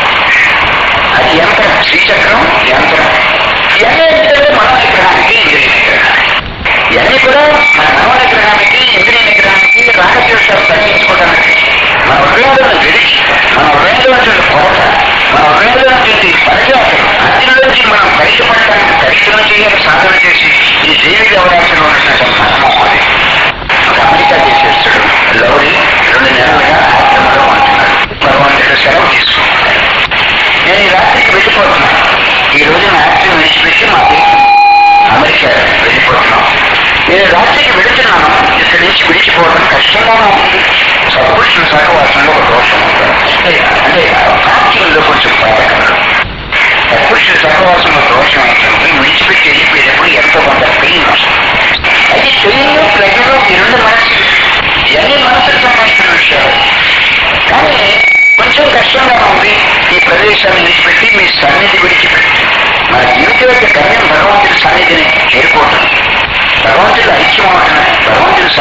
అది యంత్రం శ్రీచక్రం యంత్రం ఇవన్నీ ఏంటంటే మన విగ్రహానికి ఇంద్రియ విగ్రహానికి ఇవన్నీ కూడా మన మనో నిగ్రహానికి ఇంద్రియ నిగ్రహానికి రాగద్వేషాలు తగ్గించుకోవడానికి మన హృదయంలో విడిచి మన హృదయంలో కోట మన హృదయంలో పరిజాతం అన్నిటి నుంచి మనం బయటపడటానికి దర్శనం చేయాలి సాధన చేసి ఈ దేవి దేవరాశిలో ఉన్నటువంటి మర్మం అది ఒక అమెరికా చేసేస్తాడు లౌరి రెండు నెలలుగా ఆశ్రమంలో ఉంటున్నాడు భగవంతుడు సెలవు తీసుకుంటాడు నేను ఈ రాత్రికి వెళ్ళిపోతున్నాను ఈ రోజు నా యాక్సిడెంట్ విడిచిపెట్టి మా దేశం అమెరికా వెళ్ళిపోతున్నాం నేను రాత్రికి వెళుతున్నాను ఇక్కడి నుంచి విడిచిపోవడం కష్టంగానే ఉంది సత్పురుషుల సహవాసంలో ఒక దోషం ఉంటుంది అంటే సాక్షుల్లో కొంచెం బాధకరం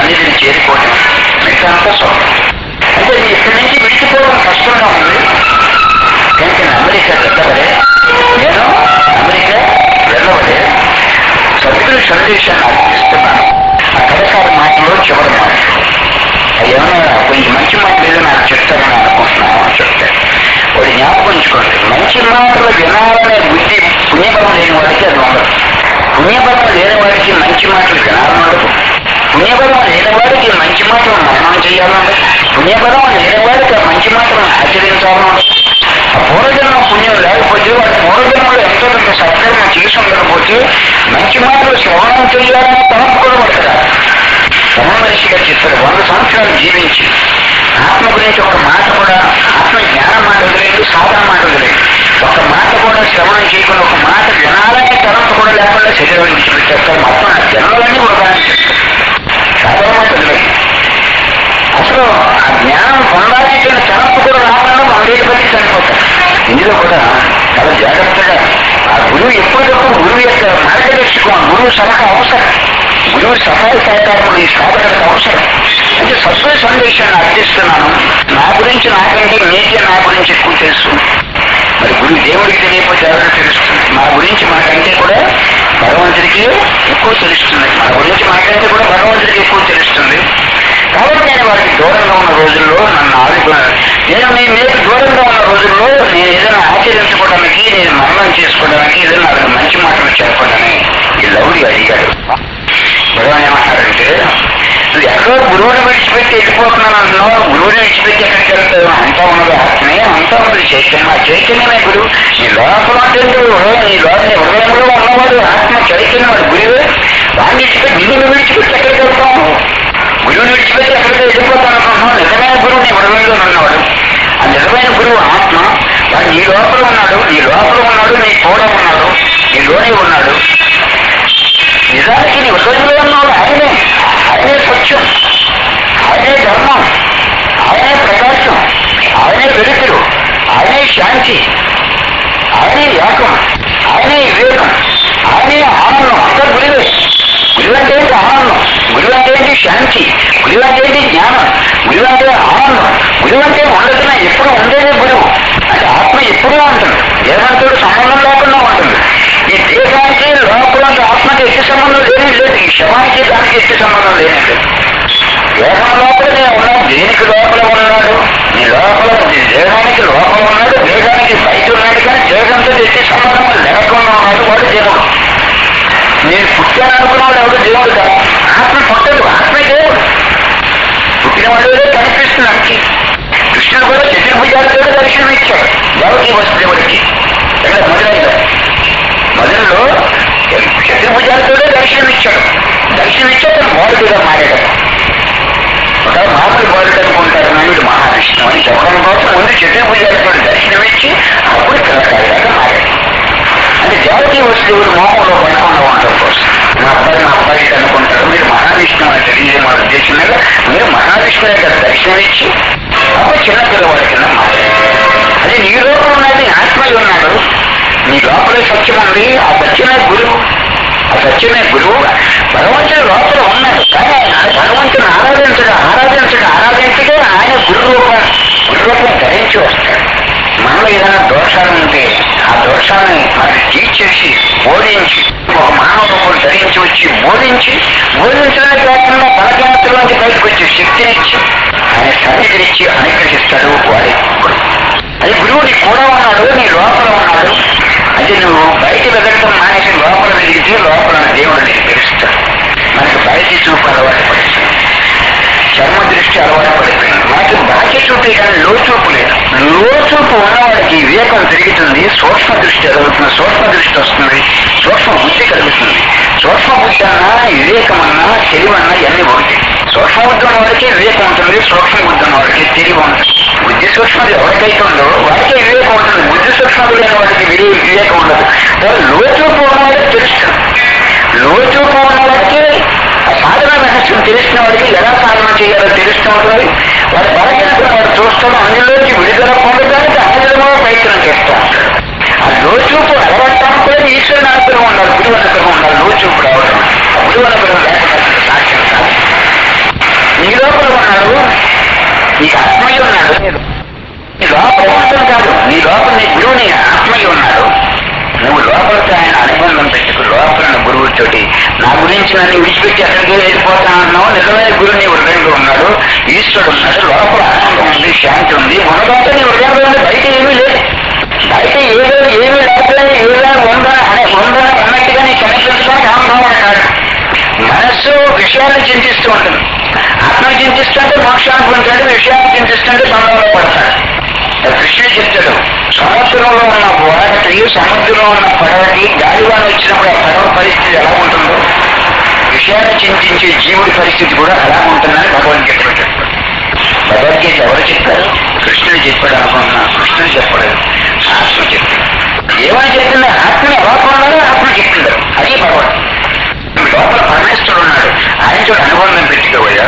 సన్నిధిని చేరుకోవడం మిగతా స్వప్నం అంటే నీ ఇక్కడి నుంచి విడిచిపోవడం కష్టంగా ఉంది కనుక నేను అమెరికా వెళ్ళవలే నేను అమెరికా వెళ్ళవలే సభ్యులు సందేశాన్ని అర్పిస్తున్నాను ఆ కథకాల మాటలో చివరి మాట అది ఏమన్నా కొంచెం మంచి మాటలు ఏదో నాకు చెప్తారని అనుకుంటున్నాను అని చెప్తాను వాడు జ్ఞాపకం ఉంచుకోండి మంచి మాటలు వినాలనే బుద్ధి పుణ్యబలం లేని వాడికి అది ఉండదు పుణ్యబలం లేని వాడికి మంచి మాటలు వినాలని ఉండదు పుణ్యబలం లేని వాడికి మంచి మాటలు మరణం చేయాలని ఉండదు పుణ్యబలం లేని వాడికి ఆ మంచి మాటలను ఆచరించాలని ఉండదు ఆ పూర్వజన్మ పుణ్యం లేకపోతే వాడి పూర్వజన్మలో ఎంతో కొంత సత్కర్మ చేసి ఉండకపోతే మంచి మాటలు శ్రవణం చేయాలని తలంపు కూడా పడతారు రమణమహర్షిగా చెప్పారు వంద సంవత్సరాలు జీవించి ఆత్మ గురించి ఒక మాట కూడా ఆత్మ జ్ఞానం మాట వదిలేదు సాధన మాట వదిలేదు ఒక మాట కూడా శ్రవణం చేయకుండా ఒక మాట వినాలనే తలంపు కూడా లేకుండా శరీరం నుంచి చెప్తారు మొత్తం ఆ జన్మలన్నీ కూడా సాధన మాట వదిలేదు అసలు ఆ జ్ఞానం పొందాల్సిన తలంపు కూడా రాకుండా వందేళ్ళ బట్టి చనిపోతారు ఇందులో కూడా చాలా జాగ్రత్తగా ఆ గురువు ఎప్పటికప్పుడు గురువు యొక్క మార్గదర్శకం గురువు సలహా అవసరం గురువు సహాయ సహకారములు ఈ సాధనకు అవసరం అంటే సత్వ సందేశాన్ని అర్థిస్తున్నాను నా గురించి నాకంటే నీకే నా గురించి ఎక్కువ తెలుసు మరి గురువు దేవుడికి తెలియకపోతే ఎవరికి తెలుస్తుంది మన గురించి మనకంటే కూడా భగవంతుడికి ఎక్కువ తెలుస్తుంది మన గురించి మనకంటే కూడా భగవంతుడికి ఎక్కువ తెలుస్తుంది కాబట్టి నేను వారికి దూరంగా ఉన్న రోజుల్లో నన్ను ఆదుకున్నాను నేను మీ మీకు దూరంగా ఉన్న రోజుల్లో నేను ఏదైనా ఆచరించుకోవడానికి నేను మరణం చేసుకోవడానికి ఏదైనా నాకు మంచి మాటలు చెప్పడానికి ఈ లౌడి అడిగాడు భగవాన్ ఏమన్నారంటే నువ్వు ఎక్కడో గురువుని విడిచిపెట్టి వెళ్ళిపోతున్నాను అంటున్నావు గురువుని విడిచిపెట్టి ఎక్కడికి వెళ్తావు అంతా ఉన్నది ఆత్మే అంతా ఉన్నది చైతన్యం ఆ చైతన్యమే గురువు నీ లోపల ఉంటుంది నీ లోపల హృదయంలో ఉన్నవాడు ఆత్మ చైతన్యం వాడు గురువే వాడిని విడిచిపెట్టి నిన్ను విడిచిపెట్టి ఎక్కడికి వెళ్తావు గురువుని విడిచిపెట్టి ఎక్కడికి వెళ్ళిపోతాను అనుకుంటున్నావు నిజమైన గురువు నీ హృదయంలో ఉన్నవాడు ఆ నిజమైన గురువు ఆత్మ వాడు నీ లోపల ఉన్నాడు నీ లోపల ఉన్నాడు నీ కూడా ఉన్నాడు నీలోనే ఉన్నాడు నిజానికి నీ హృదయంలో ఉన్నాడు ఆయనే ఆయనే సత్యం ఆయనే ధర్మం ఆయనే ప్రకాశం ఆయనే వెలుతురు ఆయనే శాంతి ఆయనే యాకం ఆయనే వివేకం ఆయనే ఆనందం అంతా గురివే గురువు అంటే ఏంటి ఆనందం గురువు అంటే ఏంటి శాంతి గురువు అంటే ఏంటి జ్ఞానం గురువు అంటే ఆనందం గురువు అంటే ఉండదున ఎప్పుడు ఉండేదే గురువు అంటే ఆత్మ ఎప్పుడూ ఉంటుంది దేవంతుడు సంబంధం లేకుండా ఉంటుంది ఈ దేహానికి లోపల ఆత్మకి ఎట్టి సంబంధం లేని లేదు ఈ శవానికి దానికి ఎట్టి సంబంధం లేని లేదు దేహం లోపల నేను ఉన్నాను దేనికి లోపల ఉన్నాడు నీ లోపల నీ దేహానికి లోపల ఉన్నాడు దేహానికి బయట ఉన్నాడు కానీ దేహంతో ఎట్టి సంబంధం లేకుండా ఉన్నాడు వాడు దేవుడు నేను పుట్టాను అనుకున్నాడు ఎవడు దేవుడు కాదు ఆత్మ పుట్టదు ఆత్మ దేవుడు పుట్టినవాడు ఏదో కనిపిస్తుంది అంతే కృష్ణుడు కూడా చతుర్భుజాలతో దర్శనం ఇచ్చాడు దేవకి వసుదేవుడికి ఎక్కడ మొదలైందా మొదలులో చతుర్భుజాలతో దర్శనం ఇచ్చాడు దర్శనం ఇచ్చాడు మోడలుగా మారాడు ఒక మామూలు మోడలు అనుకుంటారు నాయుడు మహావిష్ణు అని చెప్పడం కోసం ముందు చతుర్భుజాలతో దర్శనమిచ్చి అప్పుడు కళాకారుగా మారాడు అంటే దేవకి వస్తువులు మోహంలో పడకుండా ఉండడం కోసం మా అబ్బాయి మా అబ్బాయి అనుకుంటారు మీరు మహావిష్ణువు అని తెలియజేయడం వాళ్ళ ఉద్దేశం మీద మీరు మహావిష్ణువు యొక్క దర్శనం ఇచ్చి అప్పుడు చిన్న పిల్లవాడి కింద మారారు అది నీ లోపల ఉన్నది ఆత్మలు ఉన్నాడు నీ లోపలే సత్యం ఉంది ఆ సత్యమే గురువు ఆ సత్యమే గురువు భగవంతుడు లోపల ఉన్నాడు కానీ ఆయన భగవంతుని ఆరాధించడం ఆరాధించడం ఆరాధించడం ఆయన గురు రూపం గురు రూపం ధరించి వస్తాడు మనలో ఏదైనా దోషాలు ఉంటే ఆ దోషాన్ని మనకి తీర్చేసి బోధించి ఒక మానవ రూపం ధరించి వచ్చి బోధించి బోధించడమే కాకుండా బలజాతుల్లోంచి బయటకు వచ్చే శక్తినిచ్చి ఆయన సన్నిధినిచ్చి అనుగ్రహిస్తాడు వాడి గురువు అది గురువు నీ కూడా ఉన్నాడు నీ లోపల ఉన్నాడు అది నువ్వు బయట వెదగటం మానేసి లోపల వెలిగితే లోపల ఉన్న దేవుడు నీకు తెలుస్తాడు మనకు బయట చూపు అలవాటు పడుతుంది చర్మ దృష్టి అలవాటు పడిపోయింది మనకి బాహ్య చూపే కానీ లోచూపు లేదు లోచూపు ఉన్నవాడికి వివేకం పెరుగుతుంది సూక్ష్మ దృష్టి ఎదుగుతుంది సూక్ష్మ దృష్టి వస్తుంది సూక్ష్మ బుద్ధి కలుగుతుంది సూక్ష్మ బుద్ధి అన్నా వివేకం అన్నా తెలివన్నా ఇవన్నీ ఒకటి సూక్ష్మ బుద్ధి ఉన్న వాడికి వివేకం ఉంటుంది సూక్ష్మ బుద్ధి ఉన్న వాడికి తెలివి ఉంటుంది బుద్ధి సూక్ష్మది ఎవరికైతే ఉందో వాడికి వివేకం ఉంటుంది బుద్ధి సూక్ష్మది లేని వాడికి వివే- వివేకం ఉండదు కానీ లోచూపు ఉన్నవాడికి తెలుస్తుంది లోచూపు ఉన్నవాడికి ఆ సాధన రహస్యం తెలిసిన వాడికి ఎలా సాధన చేయాలో తెలుస్తూ ఉంటుంది వాడి బలహీనతను వాడు చూస్తాడు అందులోంచి విడుదల పొందడానికి అందులో ప్రయత్నం చేస్తూ ఉంటాడు ఆ లోచూపు అలవటానికి కూడా ఈశ్వరుని అనుగ్రహం ఉండాలి గురువు అనుగ్రహం ఉండాలి లోచూపు రావడం ఆ గురువు అనుగ్రహం లేకుండా సాధ్యం కాదు తోటి నా గురించి నన్ను విడిచిపెట్టి ఎక్కడికి వెళ్ళిపోతాను అంటున్నావు నిజమైన గురువు నీ హృదయంలో ఉన్నాడు ఈశ్వరుడు ఉన్నాడు లోపల ఆనందం ఉంది శాంతి ఉంది ఉన్నదంతా నీ హృదయంలో ఉంది బయట ఏమీ లేదు బయట ఏదో ఏమీ లేకపోతే ఏదో ఉందా అనే ఉందా అన్నట్టుగా నీ కనిపించడానికి ఆనందం కాదు మనస్సు విషయాన్ని చింతిస్తూ ఉంటుంది ఆత్మను చింతిస్తుంటే మోక్షాన్ని పొందుతాడు విషయాన్ని చింతిస్తుంటే బంధంలో పడతాడు కృష్ణుడు చెప్తాడు సముద్రంలో ఉన్న ఓడకి సముద్రంలో ఉన్న పడవకి గాలివాన వచ్చినప్పుడు ఆ పడవ పరిస్థితి ఎలా ఉంటుందో విషయాన్ని చింతించే జీవుడి పరిస్థితి కూడా ఎలా ఉంటుందని భగవద్గీతలో చెప్తాడు భగవద్గీత ఎవరు చెప్పారు కృష్ణుడు చెప్పాడు అనుకున్నా కృష్ణుడు చెప్పలేదు ఆత్మ చెప్తాడు ఏమని చెప్పింది ఆత్మని ఎలా కొన్నారో ఆత్మ చెప్పింది అది భగవద్గీత లోపల పరమేశ్వరుడు ఉన్నాడు ఆయన చూడ అనుబంధం పెట్టుకోబోయా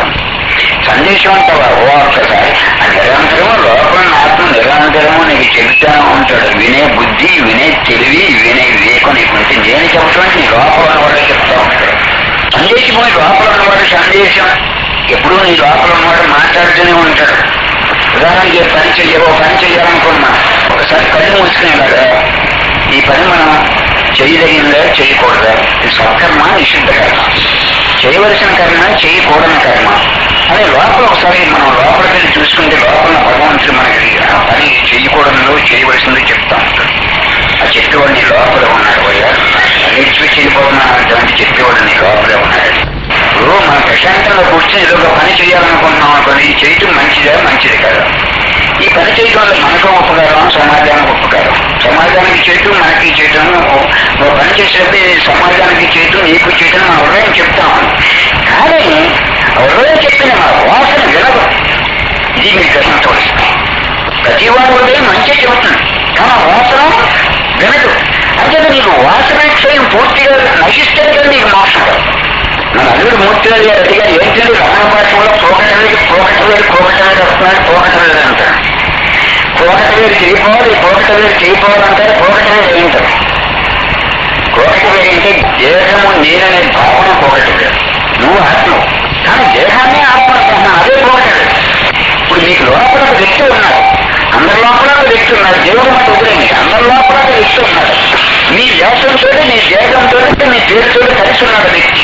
సందేశం అంటావా ఓ ఒక్కసారి ఆ నిరంతరము లోపల ఆత్మ నిరంతరము నీకు చెబుతా ఉంటాడు వినే బుద్ధి వినే తెలివి వినే వివేకం నీకు ఉంటుంది నేను చెప్పడం నీ లోపల ఉన్నవాడే చెప్తా ఉంటాడు సందేశము నీ లోపల ఉన్నవాడు సందేశం ఎప్పుడూ నీ లోపల ఉన్నవాడు మాట్లాడుతూనే ఉంటాడు ఉదాహరణకి ఏ పని చెయ్యవో పని చెయ్యాలనుకున్నా ఒకసారి కళ్ళు మూసుకునేలాగా ఈ పని మనం చేయదగిందా చేయకూడదా ఇది సత్కర్మ నిషిద్ధ కర్మ చేయవలసిన కర్మ చేయకూడని కర్మ అదే లోపల ఒకసారి మనం లోపలికి వెళ్ళి చూసుకుంటే లోపల భగవంతుడు మనకి ఆ పని చేయకూడదు చేయవలసిందో చెప్తా ఉంటాడు ఆ చెప్పేవాడు నీ లోపల ఉన్నాడు పోయా అన్నింటి చెల్లిపోతున్నాను అటువంటి చెప్పేవాడు నీ లోపలే ఉన్నాడు ఇప్పుడు మనం ప్రశాంతంగా కూర్చొని ఏదో ఒక పని చేయాలనుకుంటున్నాం అనుకోండి ఇది చేయటం మంచిదా మంచిది కదా ఈ పని చేయటం వల్ల మనకు ఉపకారం సమాజానికి ఉపకారం సమాజానికి చేయటం మనకి చేయటం ఒక పని చేసేటప్పుడు ఇది సమాజానికి చేయటం నీకు చేయటం మన హృదయం చెప్తాం కానీ ఆ హృదయం చెప్పిన మన వాసన వినదు ఇది మీకు గ్రహించవలసింది ప్రతి వాడు హృదయం మంచిగా చెబుతుంది కానీ ఆ వాసన వినదు అంటే నీకు వాసన క్షయం పూర్తిగా నశిస్తే కదా నీకు మోసం కాదు మన అల్లుడు మూర్తిగా అడిగా ఏంటంటే రమణ భాషలో పోకటవేది పోకటవేది పోకటవేది వస్తున్నాడు పోకటవేది అంటారు పోకటవేది చేయిపోవాలి పోకటవేది చేయిపోవాలంటారు పోకటవేది ఏంటారు పోకటవేది అంటే దేహము నేననే భావన పోకటవేది నువ్వు ఆత్మ కానీ దేహాన్ని ఆత్మ అనుకుంటున్నావు అదే పోకటవేది ఇప్పుడు నీకు లోపల ఒక వ్యక్తి ఉన్నాడు అందరి లోపల ఒక వ్యక్తి ఉన్నాడు దేవుడు మాట వదిలేండి అందరి లోపల ఒక వ్యక్తి ఉన్నాడు నీ వ్యాసంతో నీ దేహంతో నీ పేరుతో కలిసి ఉన్నాడు వ్యక్తి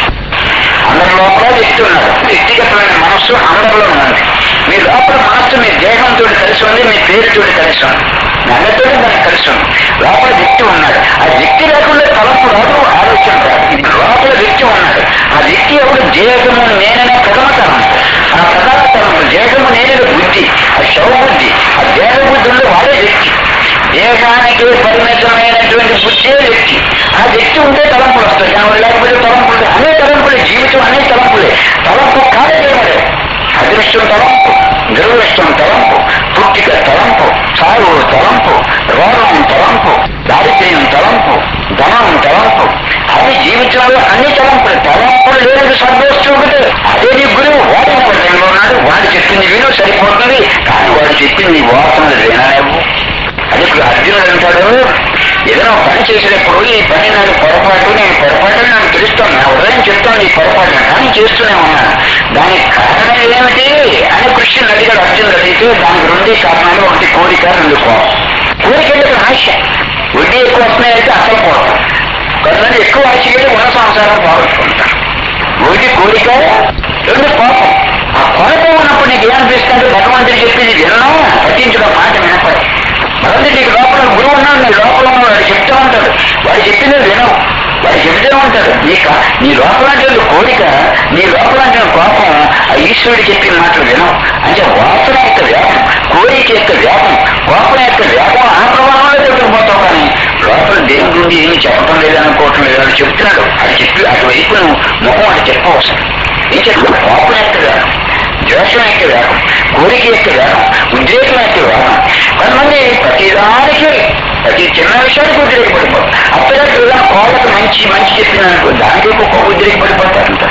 అందరి లోపల వ్యక్తి ఉన్నాడు వ్యక్తిగతమైన మనస్సు అందరిలో ఉంది మీ లోపల మనస్సు మీ దేహంతో కలిసి ఉంది మీ పేరుతో కలిసి ఉంది నగతో దానికి కలిసి ఉంది లోపల వ్యక్తి ఉన్నాడు ఆ వ్యక్తి లేకుండా తలపు రాదు ఆలోచన రాదు ఇది లోపల వ్యక్తి ఉన్నాడు ఆ వ్యక్తి ఎవడు దేహము నేననే ప్రథమ తరం ఆ ప్రధాన తరం దేహము నేననే బుద్ధి ఆ శవ బుద్ధి ఆ దేహ బుద్ధి ఉండే వాడే వ్యక్తి దేహానికి పరిమితమైనటువంటి బుద్ధే వ్యక్తి ఆ వ్యక్తి ఉంటే తలంపులు వస్తాయి కానీ లేకపోతే తలంపులు అనే తలంపులే జీవితం అనే తలంపులే తలంపు కాదే మరి అదృష్టం తలంపు దురదృష్టం తలంపు పుట్టిక తలంపు సాగు తలంపు రోగం తలంపు దారిద్ర్యం తలంపు ధనం తలంపు అన్ని జీవితంలో అన్ని తలంపులు తలంపులు లేదు సంతోషం ఒకటి అదే నీ గురువు వాడి వర్గంలో ఉన్నాడు వాడు చెప్పింది విను సరిపోతుంది కానీ వాడు చెప్పింది వాసన వినలేవు అది ఇప్పుడు అర్జునుడు అంటాడు ఏదైనా ఒక పని చేసేటప్పుడు ఈ పని నాకు పొరపాటు నేను పొరపాటు అని నాకు తెలుస్తాను నా ఉదయం చెప్తాను ఈ పొరపాటు కానీ చేస్తూనే ఉన్నాను దానికి కారణం ఏమిటి అని కృష్ణుని అడిగాడు అర్జునుడు అడిగితే దానికి రెండే కారణాలు ఒకటి కోరిక రెండు కోపం కోరిక అంటే ఆశ వడ్డీ ఎక్కువ వస్తున్నాయంటే అసలు పోతాం కొంతమంది ఎక్కువ ఆశ కలిగి ఉన్న సంసారం పోగొట్టుకుంటారు ఒకటి కోరిక రెండు కోపం ఆ కోపం ఉన్నప్పుడు నీకు ఏమనిపిస్తుంది భగవంతుడు చెప్పింది విన్నా పట్టించుకో మాట వినపడి మళ్ళీ నీకు లోపల గురువు ఉన్నాడు నీ లోపల ఉన్న వాడు చెప్తూ ఉంటాడు వాడు చెప్పింది వినవు వాడు చెప్తూ ఉంటాడు నీ కా- నీ లోపల అంటే కోరిక నీ లోపల అంటే కోపం ఆ ఈశ్వరుడు చెప్పిన మాటలు వినవు అంటే వాసన యొక్క వ్యాపం కోరిక యొక్క వ్యాపం కోపం యొక్క వ్యాపం ఆ ప్రభావంలో పెట్టుకుపోతావు కానీ లోపల దేవుడి గురించి ఏమి చెప్పడం లేదనుకోవటం లేదు అని చెప్తున్నాడు అది చెప్పి అటువైపు నువ్వు ముఖం అది చెప్పవసరం ఏం చెప్తావు కోపం యొక్క వ్యాపం ద్వేషం యొక్క వ్యాపం కోరిక యొక్క వ్యాపం ఉద్రేకం యొక్క వ్యాపం కొంతమంది ప్రతిదానికి ప్రతి చిన్న విషయానికి ఉద్రేకపడిపోతారు అప్పటికి ఏదైనా కోళ్ళకు మంచి మంచి చెప్పినానుకో దానికి ఒక ఉద్రేకపడిపోతారంట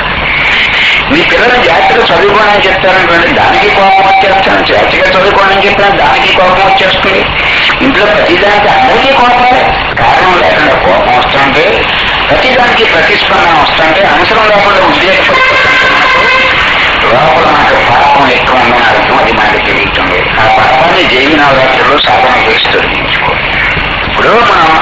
మీ పిల్లలు జాగ్రత్తగా చదువుకోనని చెప్తారనుకోండి దానికి కోపం వచ్చేస్తాను జాగ్రత్తగా చదువుకోనని చెప్పినా దానికి కోపం వచ్చేస్తుంది ఇంట్లో ప్రతిదానికి అందరికీ కోపాలే కారణం లేకుండా కోపం వస్తుంటే ప్రతిదానికి ప్రతిస్పందన వస్తుంటే అవసరం లేకుండా ఉద్రేకపడిపోతుంటున్నప్పుడు లోపల నాకు పాపం ఎక్కువ ఉందని అర్థం అది మనకి తెలియటం లేదు ఆ పాపాన్ని జైవి నవరాత్రులు సాధన చేసి తొలగించుకో ఇప్పుడు మనం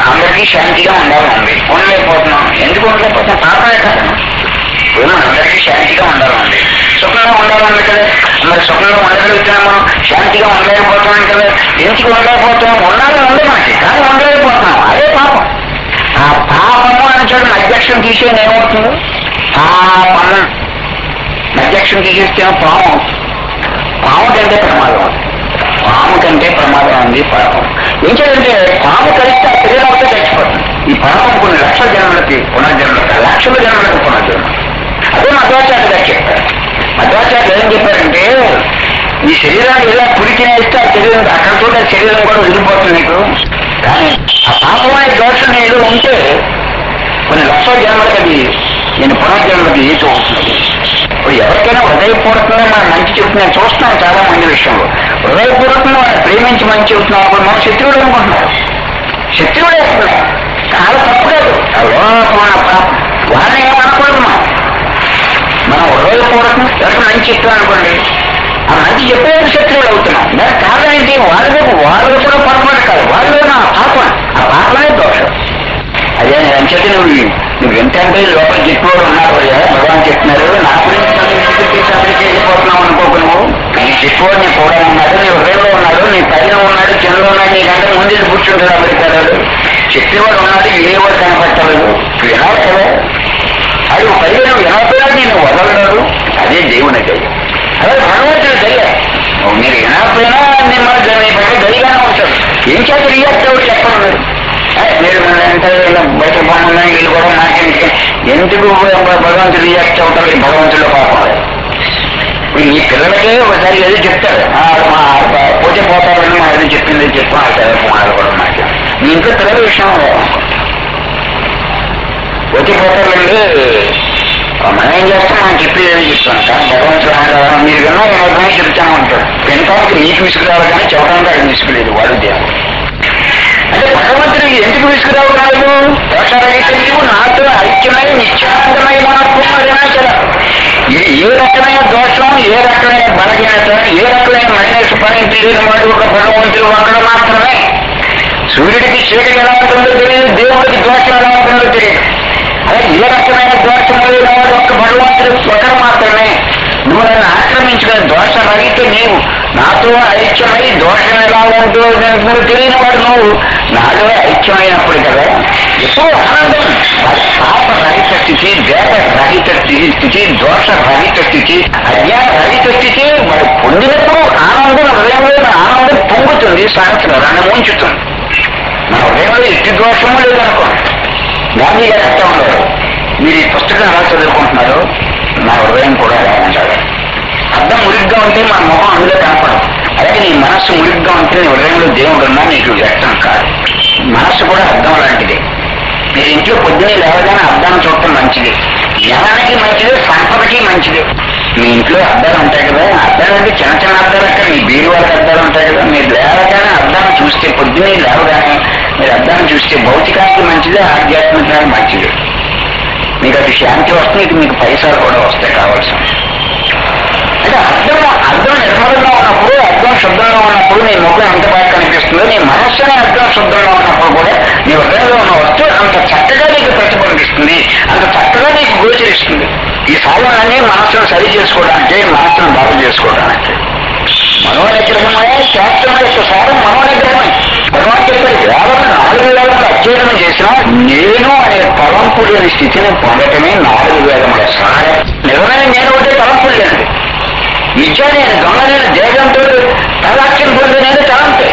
అందరికీ శాంతిగా ఉండాలని ఉంది ఉండలేకపోతున్నాం ఎందుకు ఉండలేకపోతున్నాం పాపమే కారణం ఇప్పుడు మనం అందరికీ శాంతిగా ఉండాలండి సుఖంగా ఉండాలండి కదా మరి సుఖంగా ఉండగలుగుతున్నాం మనం శాంతిగా ఉండలేకపోతున్నాం కదా ఎందుకు ఉండలేకపోతున్నాం ఉండాలని ఉంది మనకి కానీ ఉండలేకపోతున్నాం అదే పాపం ఆ పాపము అని చూడండి అధ్యక్షం తీసేది ఏమవుతుంది పాపం అధ్యక్షం తీసేస్తే పాము అవుతుంది. పాము కంటే ప్రమాదం ఉంది పాము కంటే ప్రమాదం ఉంది పాపం ఏం చేయాలంటే పాము కలిస్తే ఆ శరీరంతో చచ్చిపోతుంది ఈ పాపం కొన్ని లక్షల జన్మలకి పునర్జన్మలకి లక్షల జన్మలకు పునర్జన్మ అదే మధ్వాచార్య గారు చెప్పారు మధ్వాచార్య ఏం చెప్పారంటే ఈ శరీరాన్ని ఎలా పురికినేస్తే ఆ శరీరం అక్కడతో ఆ శరీరం కూడా వదిలిపోతుంది నీకు కానీ ఆ పాపమైన దోషం ఏదో ఉంటే కొన్ని లక్షల జన్మలకు అది నేను పునర్జన్మకి ఏతో అవుతుంది ఇప్పుడు ఎవరికైనా హృదయపూర్వకంగా మనం మంచి చెప్తున్నాం చూస్తున్నాం చాలా మంది విషయంలో హృదయపూర్వకంగా వాళ్ళని ప్రేమించి మంచి చెప్తున్నాం అప్పుడు మనం శత్రువుడు అనుకుంటున్నారు శత్రువుడే వేస్తున్నాం చాలా తప్పు లేదు ఆ లోపమైన పాపం వారిని ఏమనకూడదు మనం మనం హృదయపూర్వకంగా ఎవరికి మంచి చెప్తాం అనుకోండి ఆ మంచి చెప్పేది శత్రువులు అవుతున్నాం దాని కారణం ఏంటి వాళ్ళకు వాళ్ళు కూడా పొరపాటు కాదు వాళ్ళు నా పాపం ఆ పాపమే దోషం అదే అంచేత నువ్వు నువ్వు ఎంతంటే లోపల చెట్టుకోవడం ఉన్నారు కదా భగవాన్ చెప్తున్నారు నా గురించి అభివృద్ధి వెళ్ళిపోతున్నావు అనుకోకు నువ్వు నీ చెట్టుకోవడం నీ కూడా ఉన్నాడు నీ హృదయంలో ఉన్నాడు నీ పైన ఉన్నాడు కింద ఉన్నాడు నీకంటే ముందు కూర్చుంటాడు అమెరికాడు చెప్పేవాడు ఉన్నాడు ఏవాడు కనపట్టలేదు వినాలి కదా అది పైన నువ్వు వినకపోయినా నేను వదలడు అదే దేవుని దయ అదే భగవంతుడి దయ మీరు వినకపోయినా మిమ్మల్ని మీ పట్ల దయగానే ఉంటాడు ఏం చేత రియాక్ట్ అవ్వడు చెప్పండి మీరు ఏ, మీరు మన ఎంత ఇలా బయట బాగున్నా వీళ్ళు కూడా నాకేంటి ఎందుకు భగవంతుడు రియాక్ట్ అవుతారు ఈ భగవంతుడు పాపం ఇప్పుడు ఈ పిల్లలకే ఒకసారి ఏదో చెప్తారు ఆ, మా ఆడ- పోతే పోతారని మా ఏదో చెప్పింది చెప్పు ఆ చదువుకున్నారు కూడా నాకు మీ ఇంట్లో పిల్లల విషయం పోతే పోతారండి మనం ఏం చేస్తాం మనం చెప్పి ఏదో చెప్తాం కానీ భగవంతుడు ఆయన మీరు విన్నా నేను చెప్తాను ఉంటాడు వినటానికి నీకు విసుకురావాలి కానీ చెప్పడానికి ఆయన విసుకులేదు వాడు దేవుడు అంటే భగవంతుడికి ఎందుకు విసుకురావడాలు దోషరహితము నాతో ఐక్యమై నిత్యానందమై మనత్వం అరుణాచల ఏ ఏ రకమైన దోషం ఏ రకమైన బలహీనత ఏ రకమైన మైనస్ పాయింట్ లేని వాడు ఒక భగవంతుడు ఒకడు మాత్రమే సూర్యుడికి చీకటి ఎలా ఉంటుందో తెలియదు దేవుడికి దోషం ఎలా ఉంటుందో తెలియదు అదే ఏ రకమైన దోషం లేని వాడు ఒక్క భగవంతుడు ఒకరు మాత్రమే నువ్వు నన్ను ఆక్రమించుకుని దోషం అడిగితే నీవు నాతో ఐక్యమై దోషం ఎలా ఉందో నువ్వు తెలియని వాడు నువ్వు నాలో ఐక్యమైనప్పుడు కదా ఎప్పుడు ఆనందం వాడి పాప రహిత స్థితి దేవ రహిత స్థితి స్థితి దోష రహిత స్థితి అజ్ఞాన రహిత స్థితి వాడు పొందినప్పుడు ఆనందం హృదయంలో ఆనందం పొంగుతుంది సాయంత్రం రెండు ముంచుతుంది మన హృదయంలో ఎట్టి దోషము లేదనుకోండి గాంధీ గారు చెప్తా ఉన్నారు మీరు ఈ పుస్తకం ఎలా చదువుకుంటున్నారు నా హృదయం కూడా అలా ఉండాలి అర్థం మురిగ్గా ఉంటే మన మొహం అందులో కనపడదు అలాగే నీ మనస్సు మురిగ్గా ఉంటే నీ హృదయంలో దేవుడు ఉన్నా నీకు వ్యక్తం కాదు మనస్సు కూడా అర్థం లాంటిది మీరు ఇంట్లో పొద్దున్నే లేవగానే అద్దాన్ని చూడటం మంచిది జ్ఞానానికి మంచిది సంపదకి మంచిది మీ ఇంట్లో అద్దాలు ఉంటాయి కదా అద్దాలు అంటే చిన్న చిన్న అద్దాలు అంటే మీ బీరు వాళ్ళకి అద్దాలు ఉంటాయి కదా మీరు లేవగానే అద్దాన్ని చూస్తే పొద్దున్నే లేవగానే మీరు అద్దాన్ని చూస్తే భౌతికానికి మంచిది ఆధ్యాత్మికానికి మంచిది మీకు అది శాంతి వస్తుంది ఇటు మీకు పైసలు కూడా వస్తాయి కావాల్సిన అంటే అర్థం అర్థం నిర్మలంగా ఉన్నప్పుడు అర్థం శుద్ధంగా ఉన్నప్పుడు నీ ముఖం ఎంత బాగా కనిపిస్తుందో నీ మనస్సునే అర్థం శుద్ధంగా ఉన్నప్పుడు కూడా నీ హృదయంలో ఉన్న వస్తువు అంత చక్కగా నీకు ప్రతిబింబిస్తుంది అంత చక్కగా నీకు గోచరిస్తుంది ఈ సాధనలన్నీ మనస్సును సరి చేసుకోవడానికి మనస్సును బాగు చేసుకోవడానికి మనోనిగ్రహమే శాస్త్రం యొక్క సారం మనోనిగ్రహమే భగవాన్ చెప్పారు కేవలం నాలుగు వేలములు అధ్యయనం చేసినా నేను అనే తలంపు లేని స్థితిని పొందటమే నాలుగు వేలముల సారం నిజమైన నేను ఒకటే తలంపు లేనిది నిజ నేను దొంగ నేను దేహంతో తలాక్ష్యం పొందినది తలంపే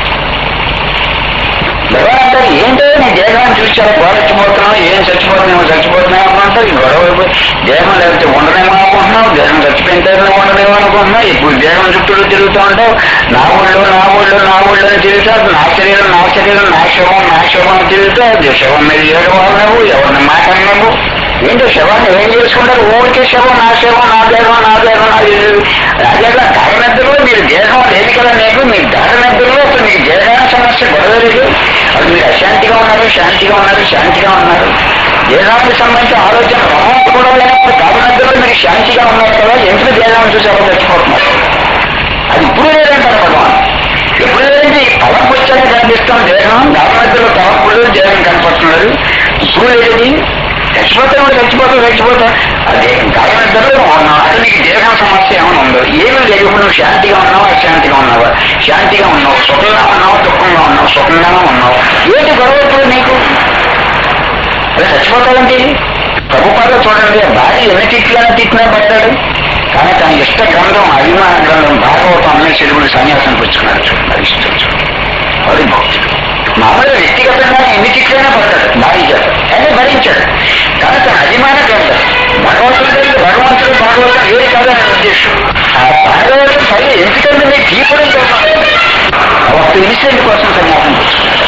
భగవాన్ అంటారు ఏంటో నీ దేహాన్ని చూసావు గోడ చచ్చిపోతున్నావు ఏం చచ్చిపోతున్నావు చచ్చిపోతున్నావు అంటారు ఈ గొడవ అయిపోయి దేహం లేకపోతే ఉండనేమో అనుకుంటున్నావు దేహం చచ్చిపోయిన తర్వాత ఉండలేమో అనుకుంటున్నావు ఇప్పుడు దేహం చుట్టూ తిరుగుతూ ఉంటావు నా ఊళ్ళో నా ఊళ్ళో నా ఊళ్ళో అని తిరుగుతావు నా శరీరం నా శరీరం నా శవం నా శవం అని తిరుగుతావు శవం మీద ఏడవావు ఎవరిని మాట్లాడినావు ఏంటో శవాన్ని ఏం చేసుకుంటారు ఊరికే శవం నా శవం నా దేహం నా దేహం నా దేహం. అదే దాగనద్దలో మీరు దేహం లేదు కదా మీకు మీ దాగనద్దలో అసలు మీకు దేహాన సమస్య గొడవ లేదు అది మీరు అశాంతిగా ఉన్నారు శాంతిగా ఉన్నారు శాంతిగా ఉన్నారు దేహానికి సంబంధించిన ఆలోచన రహస్య కూడా లేనప్పుడు దాగనద్దలో మీరు శాంతిగా ఉన్నారు కదా ఎందుకు దేహాన్ని చూసి ఎవరు చచ్చిపోతున్నారు అది ఇప్పుడు లేదంటారు భగవాన్ ఎప్పుడు లేదంటే ఈ తలంపు వచ్చాక కనిపిస్తాం దేహం దాగనద్దలో తలంపులు ఎప్పుడు లేదది చచ్చిపోతాం కూడా చచ్చిపోతాం చచ్చిపోతాం అదే గాయం ఇద్దరు ఉన్నావు అసలు నీకు దేహం సమస్య ఏమైనా ఉందో ఏమీ లేదు ఇప్పుడు నువ్వు శాంతిగా ఉన్నావా అశాంతిగా ఉన్నావా శాంతిగా ఉన్నావు సుఖంగా ఉన్నావు దుఃఖంగా ఉన్నావు సుఖంగానే ఉన్నావు ఏంటి గొడవ ఇప్పుడు నీకు అలా చచ్చిపోతావండి ప్రభుపాద చూడండి భార్య ఎన్ని తిట్లని తిట్టినా పడ్డాడు కానీ తన ఇష్ట గ్రంథం అభిమాన గ్రంథం భాగవతం అనే శిలువుని సన్యాసం పుచ్చుకున్నాడు చూడండి అది ఇష్టం చూడండి వాడి భక్తుడు మామూలుగా వ్యక్తిగతంగా ఎన్ని తిట్లైనా పడ్డాడు భార్య చేత కానీ భరించాడు కానీ తన అభిమాన గ్రంథం భగవంతుడు భగవంతుడు భాగవతం ఏది కాదు అనే ఉద్దేశం ఆ భాగవతం పై ఎందుకంటే మీరు తీపడంతో ఒక్క ఇన్సిడెంట్ కోసం సన్యాసం పుచ్చుకున్నాడు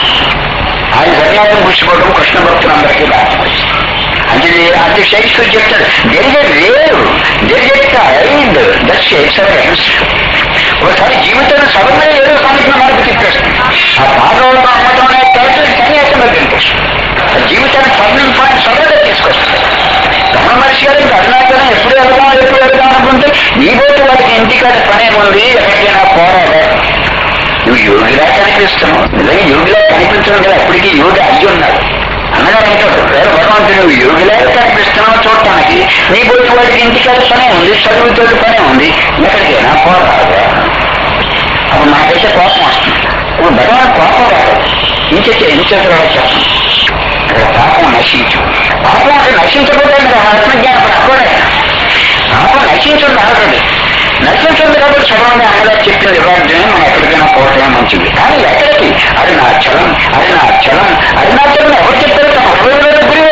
ఆయన సన్యాసం పుచ్చుకోవడం కృష్ణ భక్తులందరికీ బాధ అంటే అంటే షేక్స్పియర్ చెప్తాడు జరిగే వేరు జరిగే కైండ్ దట్ షేక్స్ ఒకసారి జీవితాన్ని సడన్గా ఏదో సంఘటన మార్పు తిప్పేస్తుంది ఆ భాగవతం అమ్మటం అనే టైటిల్ సన్యాసంలో తినిపిస్తుంది ఆ జీవితాన్ని టర్నింగ్ పాయింట్ సడన్గా తీసుకొస్తుంది రమణ మహర్షి గారు ఇంకా అరుణాచలం ఎప్పుడు వెళ్దాం ఎప్పుడు వెళ్దాం అనుకుంటే నీ బోటి వాడికి ఇంటికాడ పనే ఉంది ఎక్కడికైనా పోరాడే నువ్వు యోగిలా కనిపిస్తున్నావు నిజంగా యోగిలా కనిపించడం కదా అప్పటికీ యోగి అయ్యి ఉన్నాడు అన్నగారు అంటాడు వేరే భగవంతుడు నువ్వు యోగిలా కనిపిస్తున్నావు చూడటానికి నీ బోటి వాడికి ఇంటికాడ పనే ఉంది చదువుతో పనే ఉంది ఎక్కడికైనా పోరాడే అప్పుడు నాకైతే కోపం వస్తుంది ఇప్పుడు భగవాన్ కోపం రాదు ఇంకెచ్చే ఇంకెక్కడ చెప్పండి అక్కడ పాపం నశించు పాపం అక్కడ నశించకపోతే మీరు ఆత్మజ్ఞానం అక్కడే పాపం నశించండి ఆగండి నశించండి కాబట్టి చదవండి అన్నగారు చెప్పిన రివార్డుని మనం ఎక్కడికైనా పోవటమే మంచిది కానీ ఎక్కడికి అది నా చలం అది నా చలం అది నా చలం ఎవరు చెప్తారు తమ హృదయంలో గురివే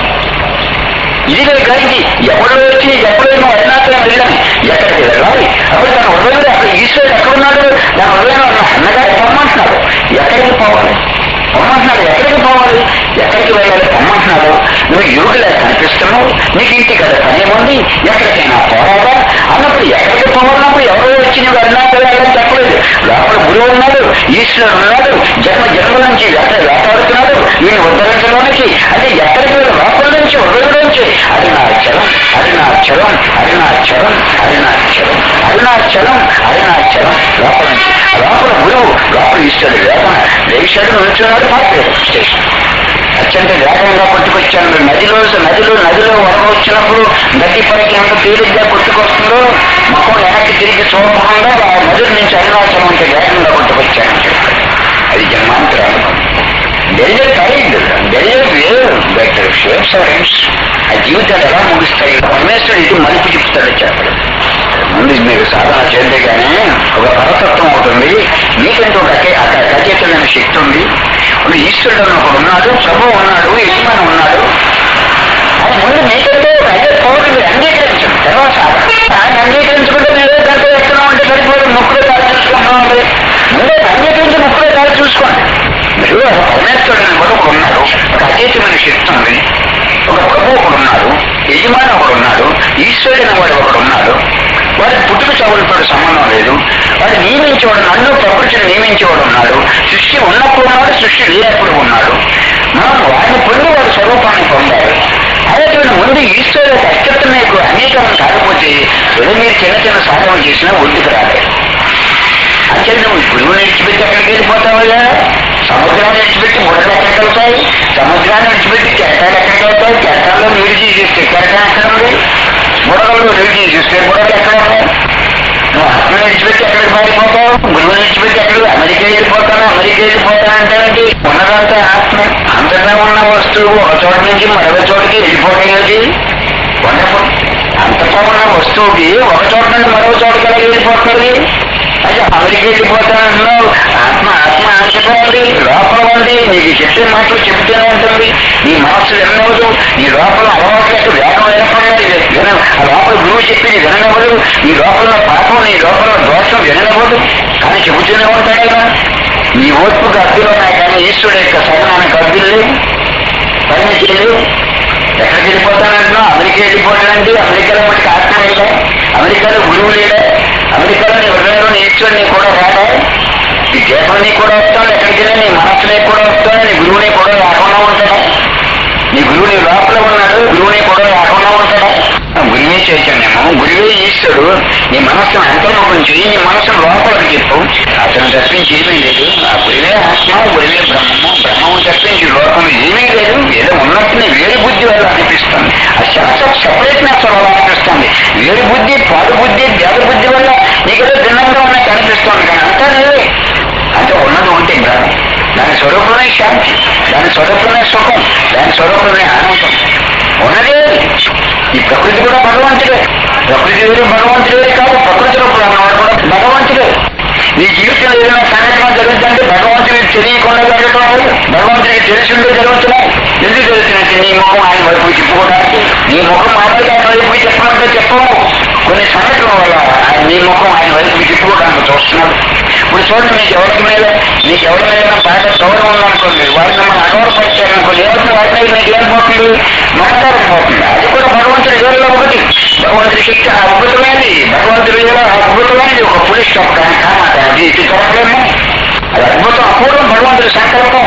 ఇది గారికి ఎప్పుడు వచ్చి ఎప్పుడు నువ్వు అరుణాచలం వెళ్ళాను ఎక్కడికి వెళ్ళాలి అప్పుడు తన హృదయంలో అక్కడ ఈశ్వరుడు ఎక్కడున్నాడు తన హృదయంలో ఉన్న అన్నగారు పొమ్మంటున్నాడు ఎక్కడికి పోవాలి పొమ్మంటున్నాడు ఎక్కడికి పోవాలి ఎక్కడికి వెళ్ళాలి పొమ్మంటున్నాడు నువ్వు యోగిలా కనిపిస్తున్నావు నీకు ఇంటి కదా పని ఉంది ఎక్కడికైనా పోరాదా అన్నప్పుడు ఎక్కడికి పోవాలన్నప్పుడు ఎవరో వచ్చి నువ్వు అరుణాచలం వెళ్ళని చెప్పలేదు లోపల గురువు ఉన్నాడు ఈశ్వరుడు ఉన్నాడు జన్మ జన్మ నుంచి వేట వేటాడుతున్నాడు నేను ఉద్ధరించడానికి అంటే ఎక్కడికి వెళ్ళి లోపల నుంచి హృదయం నుంచి అది నా చలం అది నా చలం అది నా చలం అది నా చలం అది నా చలం అది నా చలం లోపల నుంచి లోపల గురువు లోపల ఇస్తాడు వేదన లేచాడు నిల్చున్నాడు పాత్ర స్టేషన్ అత్యంత వేగంగా కొట్టుకొచ్చాను నదిలో నదిలో నదిలో వరద వచ్చినప్పుడు గడ్డి పైకి ఎంత తేలిగ్గా కొట్టుకొస్తుందో మొక్కం వెనక్కి తిరిగి చూడకుండా ఆ నదుల నుంచి అరుణాచలం అంత వేగంగా కొట్టుకొచ్చాను అది జన్మాంతరాలు there is tide there is wave that shapes our ends ఆ జీవితాలు ఎలా ముగిస్తాయి పరమేశ్వరుడు ఇది మలుపు చెప్తాడు చెప్పడం ముందు మీరు సాధన చేస్తే కానీ ఒక పరతత్వం ఉంటుంది మీకంటూ ఒక అకే- అక అచేతమైన శక్తి ఉంది ఇప్పుడు ఈశ్వరుడు అని ఒకడు ఉన్నాడు ప్రభు ఉన్నాడు యజమాని ఉన్నాడు అది ముందు మీకంటే ఒక అదే పౌరులు మీరు అంగీకరించండి తర్వాత సాధన ఆయన అంగీకరించుకుంటే మీరు గంట ఎక్కడం అంటే సరిపోదు ముక్కులు కాదు చూసుకుంటాం అంటే ముందే అంగీకరించి ముక్కులు కాదు చూసుకోండి మీరు ఒక పరమేశ్వరుడు అని కూడా ఒకడు ఉన్నాడు ఒక అచేతమైన శక్తి ఉంది ఒక ప్రభు ఒకడు ఉన్నాడు యజమాని ఒకడు ఉన్నాడు ఈశ్వరుడు అనే వాడు ఒకడు ఉన్నాడు వాడికి పుట్టుక చావులతో సంబంధం లేదు వాడు నియమించేవాడు నన్ను ప్రకృతిని నియమించేవాడు ఉన్నాడు సృష్టి ఉన్నప్పుడు ఉన్నాడు సృష్టి లేనప్పుడు ఉన్నాడు మనం వాడిని పొంది వాడి స్వరూపాన్ని పొందాలి అనేటువంటి ముందు ఈశ్వరు యొక్క అస్తిత్వం మీకు అంగీకారం కాకపోతే ఏదో మీరు చిన్న చిన్న సాధన చేసినా ఒడ్డుకు రాలేదు అంటే నువ్వు గురువుని విడిచిపెట్టి ఎక్కడికి వెళ్ళిపోతావయ్యా సముద్రాన్ని విడిచిపెట్టి బుడలు ఎక్కడికి వెళ్తాయి సముద్రాన్ని విడిచిపెట్టి కెరటాలు ఎక్కడికి వెళ్తాయి కెరటాల్లో నీరు తీసేస్తే కెరటం ఎక్కడ ఉంది బుడగల్లో నీరు తీసేస్తే బుడగలు ఎక్కడ ఉన్నాయి నువ్వు ఆత్మని విడిచిపెట్టి ఎక్కడికి పారిపోతావు గురువుని విడిచిపెట్టి ఎక్కడికి అమెరికా వెళ్ళిపోతాను అమెరికా వెళ్ళిపోతాను అంటే ఉన్నదంతా ఆత్మ అంతటా ఉన్న వస్తువు ఒక చోట నుంచి మరొక చోటకి వెళ్ళిపోవడం ఏంటి వండర్ఫుల్ అంతటా ఉన్న వస్తువుకి ఒక చోట నుండి మరొక చోటకి ఎలా వెళ్ళిపోతుంది అయితే అమెరికా వెళ్ళిపోతానంటున్నావు ఆత్మ ఆత్మ అంతటా ఉంది లోపల ఉంది నీకు చెప్పే మాటలు చెప్తూనే ఉంటుంది నీ మనస్సు వినవదు నీ లోపల అలవాటు యొక్క వేగం ఏర్పడాలి విన ఆ లోపల గురువు చెప్పింది విననివ్వదు నీ లోపల ఉన్న పాపం నీ లోపల ఉన్న దోషం విననివ్వదు కానీ చెబుతూనే ఉంటాడు కదా నీ ఓర్పుకు అద్దులు ఉన్నాయి కానీ ఈశ్వరుడు యొక్క సహనానికి అద్దులు లేవు పరిమితి లేవు ఎక్కడికి వెళ్ళిపోతానంటున్నావు అమెరికా వెళ్ళిపోతానంటే అమెరికాలో మటుకు ఆత్మ లేదా అమెరికాలో గురువు లేడా అమెరికాలో నీ హృదయంలో ఈశ్వరుని కూడా రాదా ఈ దేహాన్ని కూడా వస్తాడు ఎక్కడికి వెళ్ళి నీ మనస్సుని కూడా వస్తాడు నీ గురువుని కూడా రాకుండా ఉంటాడా నీ గురువు నీ లోపల ఉన్నాడు గురువుని కూడా రాకుండా ఉంటాడా ఆ గురువే చైతన్యము గురువే ఈశ్వరుడు నీ మనస్సును అంతర్ముఖం చేయి నీ మనస్సును లోపలికి చెప్పు అతను తప్పించి ఏమీ లేదు ఆ గురువే ఆత్మ గురువే బ్రహ్మము బ్రహ్మము తప్పించి లోకం ఏమీ లేదు ఏదో ఉన్న వేరు బుద్ధి పాడు బుద్ధి దేవ బుద్ధి వల్ల నీకేదో భిన్నంగా ఉన్నాయి కనిపిస్తుంది కానీ అంతా నేనే అంటే ఉన్నది ఉంటే బ్రహ్మ దాని స్వరూపమే శాంతి దాని స్వరూపమే సుఖం దాని స్వరూపమే ఆనందం ఉన్నదే ఈ ప్రకృతి కూడా భగవంతుడే ప్రకృతి వేరు భగవంతుడే కాదు ప్రకృతి రూపంలో ఉన్నవాడు కూడా భగవంతుడే నీ జీవితంలో ఏదైనా సంఘటన జరుగుతుంటే భగవంతుడికి తెలియకుండా జరగటం లేదు భగవంతుడికి తెలిసి ఉండే జరుగుతున్నాయి ఎందుకు జరుగుతున్నట్టు నీ ముఖం ఆయన వైపు చెప్పుకోవడానికి నీ ముఖం మార్పుగా ఆయన వైపు చెప్పమంటే చెప్పము కొన్ని సంఘటనల వల్ల ఆయన నీ ముఖం ఆయన వైపు చెప్పుకోవడానికి చూస్తున్నాడు ఇప్పుడు చూడండి మీకు ఎవరి మీద మీకు ఎవరి మీద బాగా గౌరవం ఉందనుకోండి వారిని మనం అగౌరవపరిచారనుకోండి ఎవరిని వారి మీద మీకు ఏం పోతుంది మమకారం పోతుంది అది కూడా భగవంతుడి వేరులో ఒకటి భగవంతుడి శక్తి అద్భుతమైనది భగవంతుడి వేళ అద్భుతమైనది ఒక పులి స్టాప్ కానీ కామాట అది ఇది దొరకలేము అది అద్భుతం అపూర్వం భగవంతుడి సంకల్పం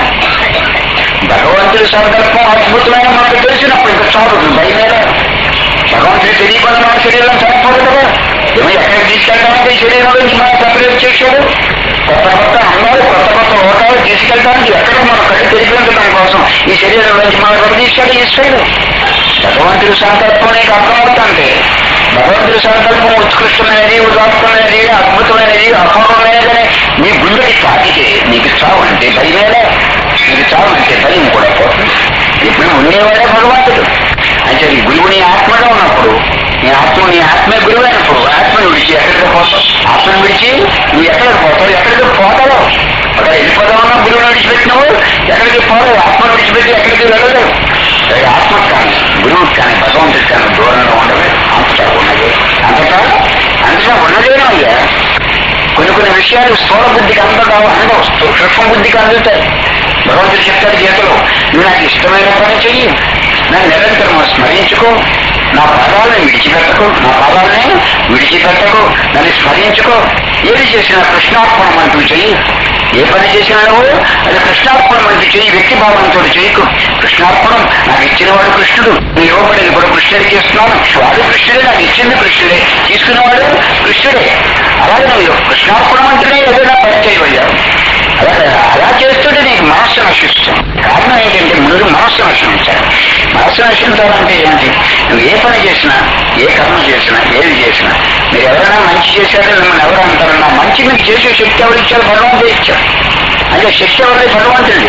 భగవంతుడి సంకల్పం అద్భుతమైన మనకు తెలిసినప్పుడు ఇంకా చాలు భయం మీద భగవంతుడి తెలియకుండా మన శరీరం చనిపోదు కదా ఏమో ఎక్కడికి తీసుకెళ్తామంటే ఈ శరీరం నుంచి మనం సపరేట్ చేశాడు కొత్త కొత్త అంగాలు కొత్త కొత్త ఓటాలు తీసుకెళ్తానికి ఎక్కడ మన కళ్ళు తెలిపించడం కోసం ఈ శరీరం నుంచి మన ఎక్కడ తీసుకెళ్ళి ఈశ్వరుడు భగవంతుడి సంకల్పం నీకు అర్థమవుతుంటే భగవంతుడి సంకల్పం ఉత్కృష్టమైనది ఉదాత్తమైనది అద్భుతమైనది అపూర్వమైనదని నీ గుండెకి తాకితే నీకు చావు అంటే భయమేలా నీకు చావు అంటే భయం కూడా పోతుంది ఇప్పుడు ఉండేవాడే భగవంతుడు అంటే నీ గురువు నీ ఆత్మగా ఉన్నప్పుడు నీ ఆత్మ నీ ఆత్మే గురువు అయినప్పుడు ఆత్మను విడిచి ఎక్కడికి పోతావు ఆత్మను విడిచి నువ్వు ఎక్కడికి పోతావు ఎక్కడికి పోతావు అక్కడ వెళ్ళిపోదామన్నా గురువుని విడిచిపెట్టినావు ఎక్కడికి పోతావు ఆత్మను విడిచిపెట్టి ఎక్కడికి వెళ్ళలేవు అది ఆత్మకు కానీ గురువుకి కానీ భగవంతుడికి కానీ దూరంగా ఉండదు అంతటా ఉన్నది అంతటా అంతటా ఉన్నదేనా అయ్యా కొన్ని కొన్ని విషయాలు స్థూల బుద్ధికి అందడం అందవు సూక్ష్మ బుద్ధికి అందుతాయి భగవంతుడు చెప్తాడు గీతలో నువ్వు నాకు ఇష్టమైన పని చెయ్యి నన్ను నిరంతరం స్మరించుకో నా పదాలను విడిచిపెట్టకు నా పదాలని విడిచిపెట్టకు నన్ను స్మరించుకో ఏది చేసినా కృష్ణార్పణం అంటూ చెయ్యి ఏ పని చేసినా నువ్వు అది కృష్ణార్పణం అంటూ చెయ్యి వ్యక్తి భావంతో చేయకు కృష్ణార్పణం నాకు ఇచ్చిన వాడు కృష్ణుడు నువ్వు ఇవ్వబడేది కూడా కృష్ణుడికి ఇస్తున్నాను వాడు కృష్ణుడే నాకు ఇచ్చింది కృష్ణుడే తీసుకున్నవాడు కృష్ణుడే అలాగే నువ్వు కృష్ణార్పణం అంటేనే ఏదైనా పని చేయబోయావు అలా అలా చేస్తుంటే నీకు మనస్సు నశిస్తాం కారణం ఏంటంటే ముందు మనస్సు నశించాలి మనస్సు నశించాలంటే ఏంటి నువ్వు ఏ పని చేసినా ఏ కర్మ చేసినా ఏది చేసినా మీరు ఎవరైనా మంచి చేశారో మిమ్మల్ని ఎవరు అంటారన్నా మంచి మీకు చేసే శక్తి ఎవరు ఇచ్చారు భగవంతుడు ఇచ్చారు అంటే శక్తి ఎవరిది భగవంతుడిది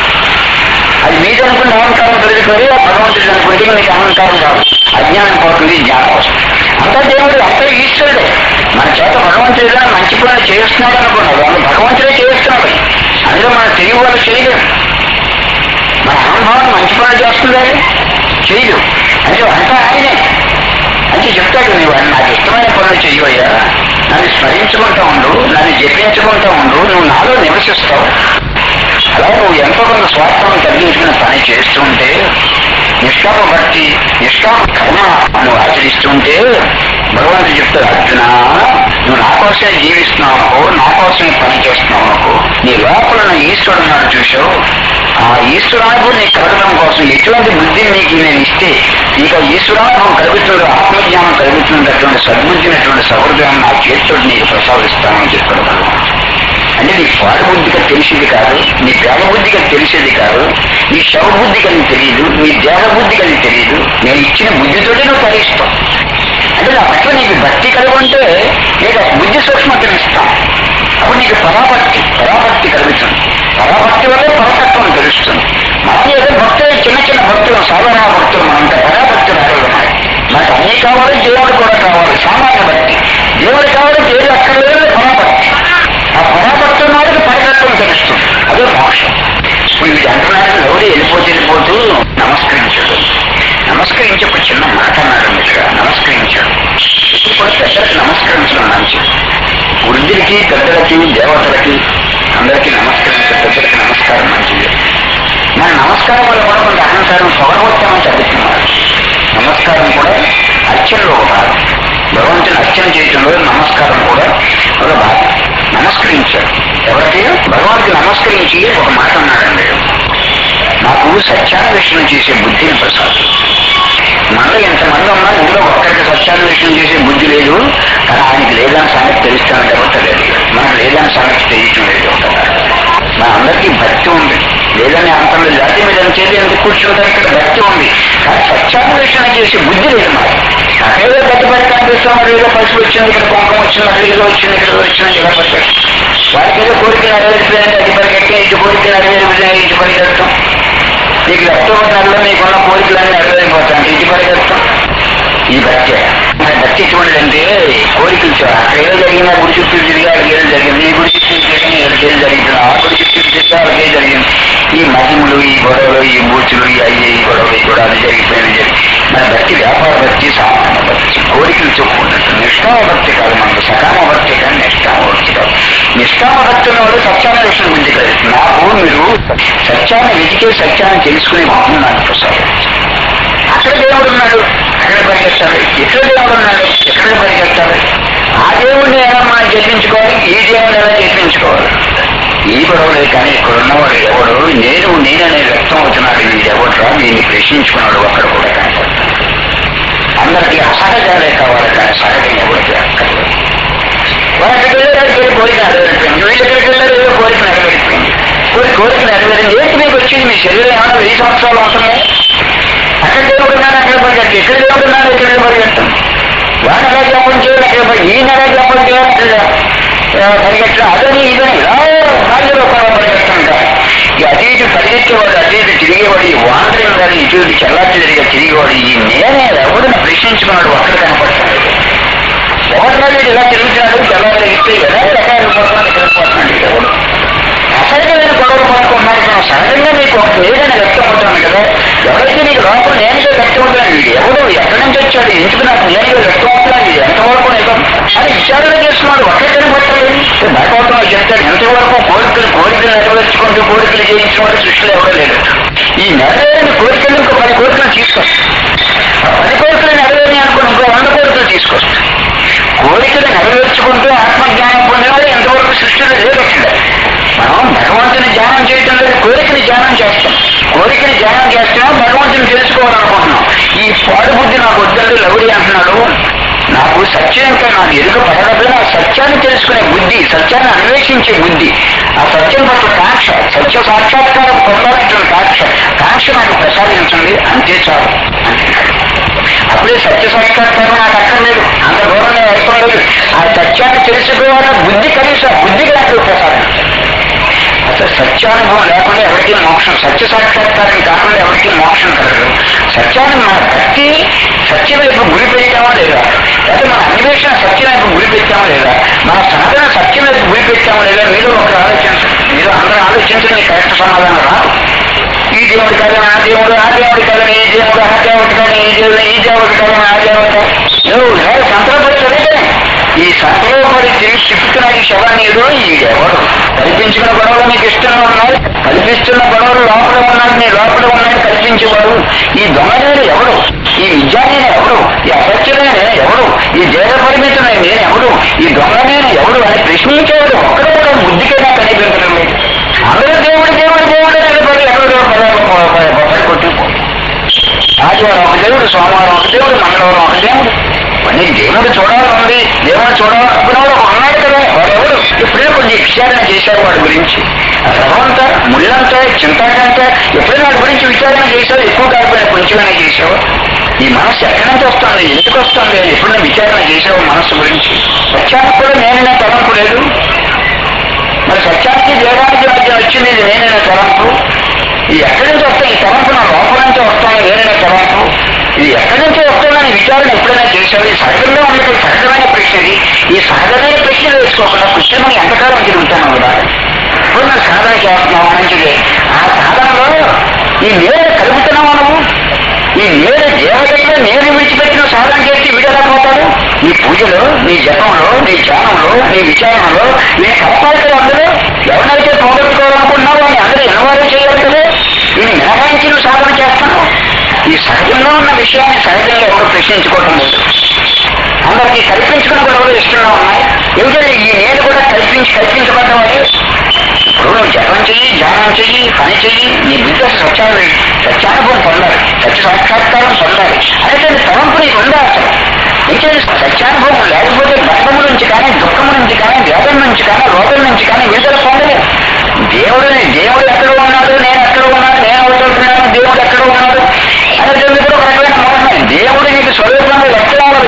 అది మీకు అనుకున్న అహంకారం పెరుగుతుంది ఆ భగవంతుడు అనుకుంటే మీకు అహంకారం కాదు అజ్ఞానం పోతుంది జ్ఞానం వస్తుంది అంతా దేవుడు అంతా ఈశ్వరుడే మన చేత భగవంతుడు ఏదైనా మంచి పనులు చేస్తున్నాడు అనుకున్నాడు అందులో భగవంతుడే చేస్తున్నాడు అందులో మన తెలివి వాళ్ళు చేయలేము మన అనుభవం మంచి పనులు చేస్తుందా చేయదు అంటే అంతా ఆయనే అంటే చెప్తాడు నీవు అని నాకు ఇష్టమైన పనులు చెయ్యవయ్యా నన్ను స్మరించుకుంటా ఉండు నన్ను జపించుకుంటా ఉండు నువ్వు నాలో నివసిస్తావు అలా నువ్వు ఎంతో కొంత స్వార్థం తగ్గించుకుని పని చేస్తుంటే నిష్కామ భక్తి నిష్కామ కర్మ నువ్వు ఆచరిస్తుంటే భగవంతుడు చెప్తాడు అర్జున నువ్వు నా కోసమే జీవిస్తున్నావు అనుకో నా కోసమే పని చేస్తున్నావు అనుకో నీ లోపల ఉన్న ఈశ్వరుడు నాడు చూసావు ఆ ఈశ్వరానుభవం నీకు కలగడం కోసం ఎటువంటి బుద్ధిని నీకు నేను ఇస్తే నీకు ఆ ఈశ్వరానుభవం కలుగుతుంది ఆత్మజ్ఞానం కలుగుతున్నటువంటి సద్బుద్ధినటువంటి సహృదయాన్ని నా చేతితో నీకు ప్రసాదిస్తానని చెప్పాడు భగవంతుడు అంటే నీ పాడు బుద్ధిగా తెలిసేది కాదు నీ దేవ బుద్ధిగా తెలిసేది కాదు నీ శవ బుద్ధిగా నీకు తెలియదు నీ దేవ బుద్ధిగా నీకు తెలియదు నేను ఇచ్చిన బుద్ధితోటే నువ్వు తరిస్తావు అంటే నా పట్ల నీకు భక్తి కలుగుంటే నీకు ఆ బుద్ధి సూక్ష్మతను ఇస్తాను అప్పుడు నీకు పరాభక్తి పరాభక్తి కలుగుతుంది పరాభక్తి వల్లే పరతత్వం తెలుస్తుంది మనకి ఏదో భక్తులు చిన్న చిన్న భక్తులు సాధారణ భక్తులు మనంత పరాభక్తి రాగలరు నాకు అన్నీ కావాలి దేవుడు కూడా కావాలి సామాన్య భక్తి దేవుడు కావాలి దేవుడు అక్కర్లేదు పరాభక్తి ఆ పరాభక్తి నాటికి పరతత్వం తెలుస్తుంది అదే మోక్షం ఇప్పుడు ఇది అంటున్నాడు ఎవరు వెళ్ళిపోతే వెళ్ళిపోతూ నమస్కరించాడు నమస్కరించి ఒక చిన్న మాట అన్నాడు ఇక్కడ నమస్కరించాడు ఇప్పుడు కూడా పెద్దలకి నమస్కరించడం మంచిది వృద్ధులకి పెద్దలకి దేవతలకి అందరికీ నమస్కరించే పెద్దలకి నమస్కారం మంచిది మన నమస్కారం వల్ల కూడా కొంత అహంకారం పొగరగొట్టామని చదువుతున్నారు నమస్కారం కూడా అర్చనలో ఒక భాగం భగవంతుని అర్చన చేయటంలో నమస్కారం కూడా ఒక భాగం నమస్కరించాడు ఎవరికి భగవంతుని నమస్కరించి ఒక మాట అన్నాడండి నాకు సత్యాన్వేషణ చేసే బుద్ధిని ప్రసాదం మనలో ఎంతమంది ఉన్నా ఇందులో ఒక్కరికి సత్యాన్వేషణ చేసే బుద్ధి లేదు కానీ ఆయనకి లేదని సంగతి తెలుస్తానంటే ఎవరు మనకు లేదని సంగతి తెలియటం లేదు ఒకసారి మన అందరికీ భక్తి ఉంది లేదని అంతంలో జాతి మీద చేతి ఎందుకు కూర్చుంటారు ఇక్కడ భక్తి ఉంది కానీ సత్యాన్వేషణ చేసే బుద్ధి లేదు మనకు అక్కడేదో గట్టి పట్టి కనిపిస్తాం అక్కడ ఏదో పసుపు వచ్చింది ఇక్కడ కుంకం వచ్చింది అక్కడ ఏదో వచ్చింది ఇక్కడ ఏదో వచ్చింది ఇలా పట్టారు వారికి ఏదో కోరిక నెరవేర్చలేదంటే అది పరిగెట్టి ఇటు కోరిక నెరవేర్చలేదు ఇటు పరిగెడతాం నీకు రక్తవర్ణాల్లో నీకున్న కోరికలన్నీ నెరవేరిపోతాయి ఇటు పరిగెడతాం ఈ భక్తి మన భక్తి ఎటువంటిదంటే కోరికలు చూ- అక్కడ ఏదో జరిగినా గుడి చుట్టూ తిరిగి అక్కడికి ఏదో జరిగింది ఈ గుడి చుట్టూ తిరిగి ఇక్కడికి ఏదో జరుగుతుంది ఆ గుడి చుట్టూ తిరిగి అక్కడికి ఏదో జరిగింది ఈ మహిమలు ఈ గొడవలు ఈ బూచులు ఈ అయ్యి ఈ గొడవలు ఈ గొడవలు జరిగిపోయింది జరిగి మన భక్తి వ్యాపార భక్తి సామాన్య భక్తి కోరికలు చెప్పుకుంటుంది నిష్కామ భక్తి కాదు మనకు సకామ భక్తి కానీ నిష్కామ భక్తి కాదు నిష్కామ భక్తుల వాళ్ళు సత్యాన్ని విషయం గురించి కాదు నాకు మీరు సత్యాన్ని వెతికే సత్యాన్ని తెలుసుకునే మహం నాకు ప్రసాదించండి అక్కడ దేవుడు ఉన్నాడు అక్కడ పరిగెత్తాలి ఇక్కడ దేవుడు ఉన్నాడు ఎక్కడ పరిగెత్తాలి ఆ దేవుడిని ఎలా మనం జపించుకోవాలి ఈ దేవుడిని ఎలా జపించుకోవాలి ఈ గొడవలే కానీ ఇక్కడ ఉన్నవాడు ఎవడు నేను నేననే వ్యక్తం అవుతున్నాడు వీడు ఎవడురా వీడిని ప్రశ్నించుకున్నాడు ఒక్కడ కూడా కనపడతాడు అందరికీ అసహజాలే కావాలి కానీ సహజం ఎవరికి అక్కర్లేదు వారు అక్కడికి వెళ్ళారు వెళ్ళి కోరిక నెరవేరిపోయింది వీళ్ళు ఎక్కడికి వెళ్ళారు ఏదో కోరిక నెరవేరిపోయింది కోరిక కోరిక నెరవేరింది ఏంటి మీకు వచ్చింది మీ శరీరం ఏమైనా వెయ్యి సంవత్సరాలు ఉంటుంది అక్కడ దేవుడు ఉన్నాడు అక్కడ పరిగెత్తి ఇక్కడ దేవుడు ఉన్నాడు ఇక్కడ పరిగెత్తం వాడు ఎలా జ్ఞాపం చేయాలి అక్కడ పరి- ఈయన ఎలా జ్ఞాపం చేయాలి అక్కడ ఆ, పరిగెట్టడం అదని ఇదని ఇలా నాలుగు కూడా పరిగెత్తుంటారు ఈ అటు ఇటు పరిగెత్తేవాడు అటు ఇటు తిరిగేవాడు ఈ వాండరింగ్ గారు ఇటు ఇటు చల్లార్చి తిరిగే తిరిగేవాడు ఈ నేనే ఎవరిని ప్రశ్నించుకున్నాడు ఒక్కడ కనపడుతున్నాడు ఎవరినాడు ఇలా తిరుగుతున్నాడు చల్లారి ఇస్తే ఎలా రకాలు పోతున్నాడు ఇక్కడ పోతున్నాడు ఎవడు అసహజమైన గొడవలు పడుకుంటున్నాడు మనం సహజంగా మీకు ఒక నేనని వ్యక్తమవుతాను కదా ఎవరైతే నీకు లోపల నేనుగా వ్యక్తమవుతాను వీడు ఎవడు ఎక్కడి నుంచి వచ్చాడు ఎందుకు నాకు నేనుగా వ్యక్తమవుతున్నాను ఇది ఎంతవరకు నిజం అని విచారణ చేస్తున్నాడు ఒక్కడికని పట్టలేదు భయపడుతున్నాడు చెప్తాడు ఎంతవరకు కోరికలు కోరికలు నెరవేర్చుకుంటూ కోరికలు చేయించిన వాడు సృష్టిలో ఎవడో లేదు ఈ నెరవేరిన కోరికలు ఇంకో పది కోరికలు తీసుకొస్తాడు ఆ పది కోరికలు నెరవేరి అనుకుని ఇంకో వంద కోరికలు తీసుకొస్తాడు కోరికలు నెరవేర్చుకుంటూ ఆత్మజ్ఞానం పొందినవాడు ఎంతవరకు సృష్టిలో లేదట్లేదు మనం భగవంతుని ధ్యానం చేయటం లేదు కోరికని ధ్యానం చేస్తాం కోరికని ధ్యానం చేస్తున్నాం భగవంతుని తెలుసుకోవాలనుకుంటున్నాం ఈ పాడు బుద్ధి నాకు వద్దండి లవుడి అంటున్నాడు నాకు సత్యం ఇంకా నాకు ఎరుక పడకపోయినా ఆ సత్యాన్ని తెలుసుకునే బుద్ధి సత్యాన్ని అన్వేషించే బుద్ధి ఆ సత్యం పట్ల కాంక్ష సత్య సాక్షాత్కారం పొందాలంటున్న కాంక్ష కాంక్ష నాకు ప్రసాదించండి అంతే చాలు అంటున్నాడు అప్పుడే సత్య సాక్షాత్కారం నాకు అక్కర్లేదు అంత దూరంగా అయిపోలేదు ఆ సత్యాన్ని తెలుసుకోవాలన్న బుద్ధి కనీసం బుద్ధికి నాకు ప్రసాదించండి అసలు సత్యానుభవం లేకుండా ఎవరికి మోక్షం సత్య సాక్షాత్కారం కాకుండా ఎవరికి మోక్షం కలగదు సత్యాన్ని మన భక్తి సత్యం వైపు గురి పెట్టామా లేదా లేకపోతే మన అన్వేషణ సత్యం వైపు గురి పెట్టామా లేదా మన సాధన సత్యం వైపు గురి పెట్టామా లేదా మీరు ఒక ఆలోచించండి మీరు అందరూ ఆలోచించండి కరెక్ట్ సమాధానం రాదు ఈ దేవుడి కాదని ఆ దేవుడు ఆ దేవుడి కాదని ఈ దేవుడు ఆ దేవుడి కాదని ఈ దేవుడు ఈ దేవుడి కాదని ఆ దేవుడు కాదని నువ్వు ఇలా సంతరపడి చదివితే ఈ సంతలోపడి తిరిగి తిప్పుతున్న ఈ శవాన్ని ఏదో ఈ ఎవరు కల్పించిన గొడవలు మీకు ఇష్టంగా ఉన్నాయి కల్పిస్తున్న గొడవలు లోపల ఉన్నాడు నీ లోపల ఉన్నాడు కల్పించేవాడు ఈ దొంగనేడు ఎవడు ఈ విద్యానేన ఎవడు ఈ అసత్యమైన ఎవడు ఈ దేవ పరిమితమైన నేను ఎవడు ఈ దొంగనేన ఎవడు అని ప్రశ్నించేవాడు ఒక్కడు కూడా బుద్ధికైనా కనిపించడం లేదు అందరూ దేవుడు దేవుడు దేవుడు అని పడి ఎక్కడో పడి కొట్టుకుపోయి ఆదివారం ఒక దేవుడు సోమవారం ఒక దేవుడు మంగళవారం ఒక దేవుడు అన్ని దేవుడు చూడాలని దేవుడు చూడాలనుకున్నవాడు ఒక ఉన్నాడు కదా వాడెవడు ఇప్పుడే కొంచెం విచారణ చేశారు వాడి గురించి ఆ సభంతా ముళ్ళంతా చింతాకంతా ఎప్పుడైనా వాడి గురించి విచారణ చేశావు ఎక్కువ కాకపోయినా కొంచెమైనా చేసావు ఈ మనస్సు ఎక్కడి నుంచి వస్తుంది ఎందుకు వస్తుంది అని ఎప్పుడైనా విచారణ చేసావు మనస్సు గురించి సత్యానికి కూడా నేనైనా తలంపు లేదు మరి సత్యానికి వేదానికి మధ్య వచ్చింది ఇది నేనైనా తలంపు ఇది ఎక్కడి నుంచి వస్తాయి ఈ తలంపు నా లోపల నుంచి వస్తాను నేనైనా తలంపు ఇది ఎక్కడి నుంచి వస్తుందని విచారణ ఎప్పుడైనా చేశావు ఇది సహజంగా ఉన్నది సహజమైన ప్రశ్న ఇది ఈ సహజమైన ప్రశ్నలు వేసుకోకుండా కృష్ణమని ఎంతకాలం తిరుగుతాను కదా ఇప్పుడు మనం సాధన చేస్తున్నాం మంచిది ఆ సాధనలో ఈ నేను కలుపుతున్నావు నువ్వు ఈ నేను దేవతగా నేను విడిచిపెట్టిన సాధన చేసి వీడెలా పోతాడు నీ పూజలో నీ జపంలో నీ ధ్యానంలో నీ విచారణలో నేను కలపాలి కదా అందరూ ఎవరినైతే పోగొట్టుకోవాలనుకుంటున్నావో అని అందరూ ఎన్నవారు చేయాలి కదా నేను మినహాయించి నువ్వు సాధన చేస్తాను ఈ సహజంగా ఉన్న విషయాన్ని సహజంగా ఎవరు ప్రశ్నించుకోవటం లేదు అందరికీ కల్పించుకున్న గొడవలు ఇష్టంగా ఉన్నాయి ఎందుకంటే ఈ నేను కూడా కల్పించి కల్పించబడ్డవాడే ఇప్పుడు నువ్వు జపం చెయ్యి ధ్యానం చెయ్యి పని చెయ్యి నీ బుద్ధి అసలు సత్యాన్ని సత్యానుభవం పొందాలి సత్య సాక్షాత్కారం పొందాలి అనేటువంటి తలంపు నీకు ఉందా అసలు ఇంకేది సత్యానుభవం లేకపోతే బంధము నుంచి కానీ దుఃఖము నుంచి కానీ వేదం నుంచి కానీ రోగం నుంచి కానీ విడుదల పొందలేదు దేవుడిని దేవుడు ఎక్కడ ఉన్నాడు నేను ఎక్కడ ఉన్నాడు నేను అవుతున్నాను దేవుడు ఎక్కడ ఉన్నాడు అనేటువంటి కూడా ఒక రకమైన మోహమే దేవుడు నీకు స్వరూపంగా వ్యక్తం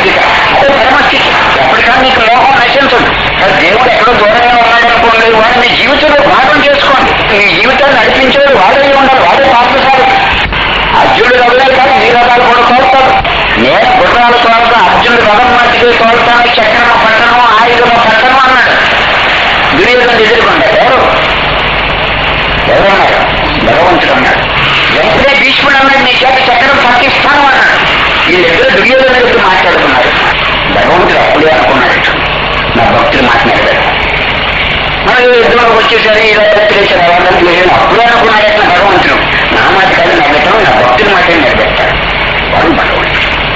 వీళ్ళిద్దరు దుర్యోధన దగ్గర మాట్లాడుకున్నారు భగవంతుడు అప్పుడే అనుకున్నాడు నా భక్తులు మాట్లాడారు మనకి యుద్ధంలోకి వచ్చేసరి ఇలా ఎత్తిరేసారు వాళ్ళని లేదు అప్పుడే అనుకున్నాడు అట్లా భగవంతుడు నా మాట కాదు నిలబెట్టడం నా భక్తుల మాట నిలబెట్టాడు వాడు భగవంతుడు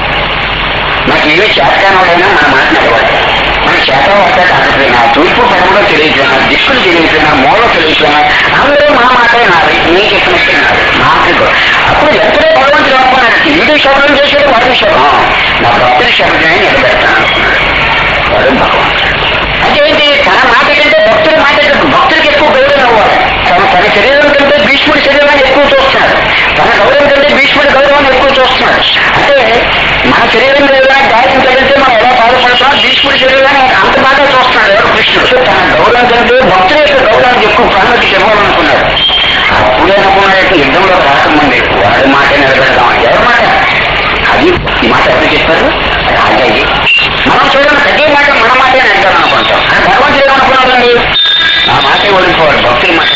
నాకు ఏమి చేతకానోడైనా మన మాట నిలబడతాడు మన చేత వస్తా కాకపోయినా తూర్పు పడమలో తెలియకపోయినా దిక్కులు తెలియకపోయినా మూల తెలియకపోయినా అందరూ మా మాటే నాది నీ చెప్పినట్టు నాది నాకు అప్పుడు ఎక్కడే భగవంతుడు అనుకున్నాడు వీడు శబ్దం చేసాడు వాడు శబ్దం నా భక్తుడి శబ్దమే నిలబెడతాను అనుకున్నాడు వాడు భగవంతుడు అంటే ఏంటి తన మాట కంటే భక్తుడి మాట కంటే భక్తుడికి ఎక్కువ గౌరవం అవ్వాలి తన తన శరీరం కంటే భీష్ముడి శరీరాన్ని ఎక్కువ చూస్తున్నాడు తన గౌరవం కంటే భీష్ముడి గౌరవాన్ని ఎక్కువ చూస్తున్నాడు అంటే మన శరీరం మీద గాయం తగిలితే మనం ఎలా బాధపడుతున్నాం భీష్ముడి శరీరాన్ని అంత బాగా చూస్తున్నాడు ఎవరు కృష్ణుడు తన గౌరవం కంటే భక్తుడి యొక్క గౌరవానికి ఎక్కువ ప్రాముఖ్యత ఇవ్వాలనుకున్నాడు అప్పుడే అనుకున్నాడు యుద్ధంలో రాకముందే వాడి మాట నిలబెడదాం ఎవరి మాట అది ఈ మాట ఎవరు చెప్పారు రాజయ్యి మనం చూడండి ప్రతి మాట మన మాటే అంటాం అనుకుంటాం కానీ భగవంతుడు ఏమనుకున్నాడండి నా మాటే ఓడిపోవాలి భక్తుల మాట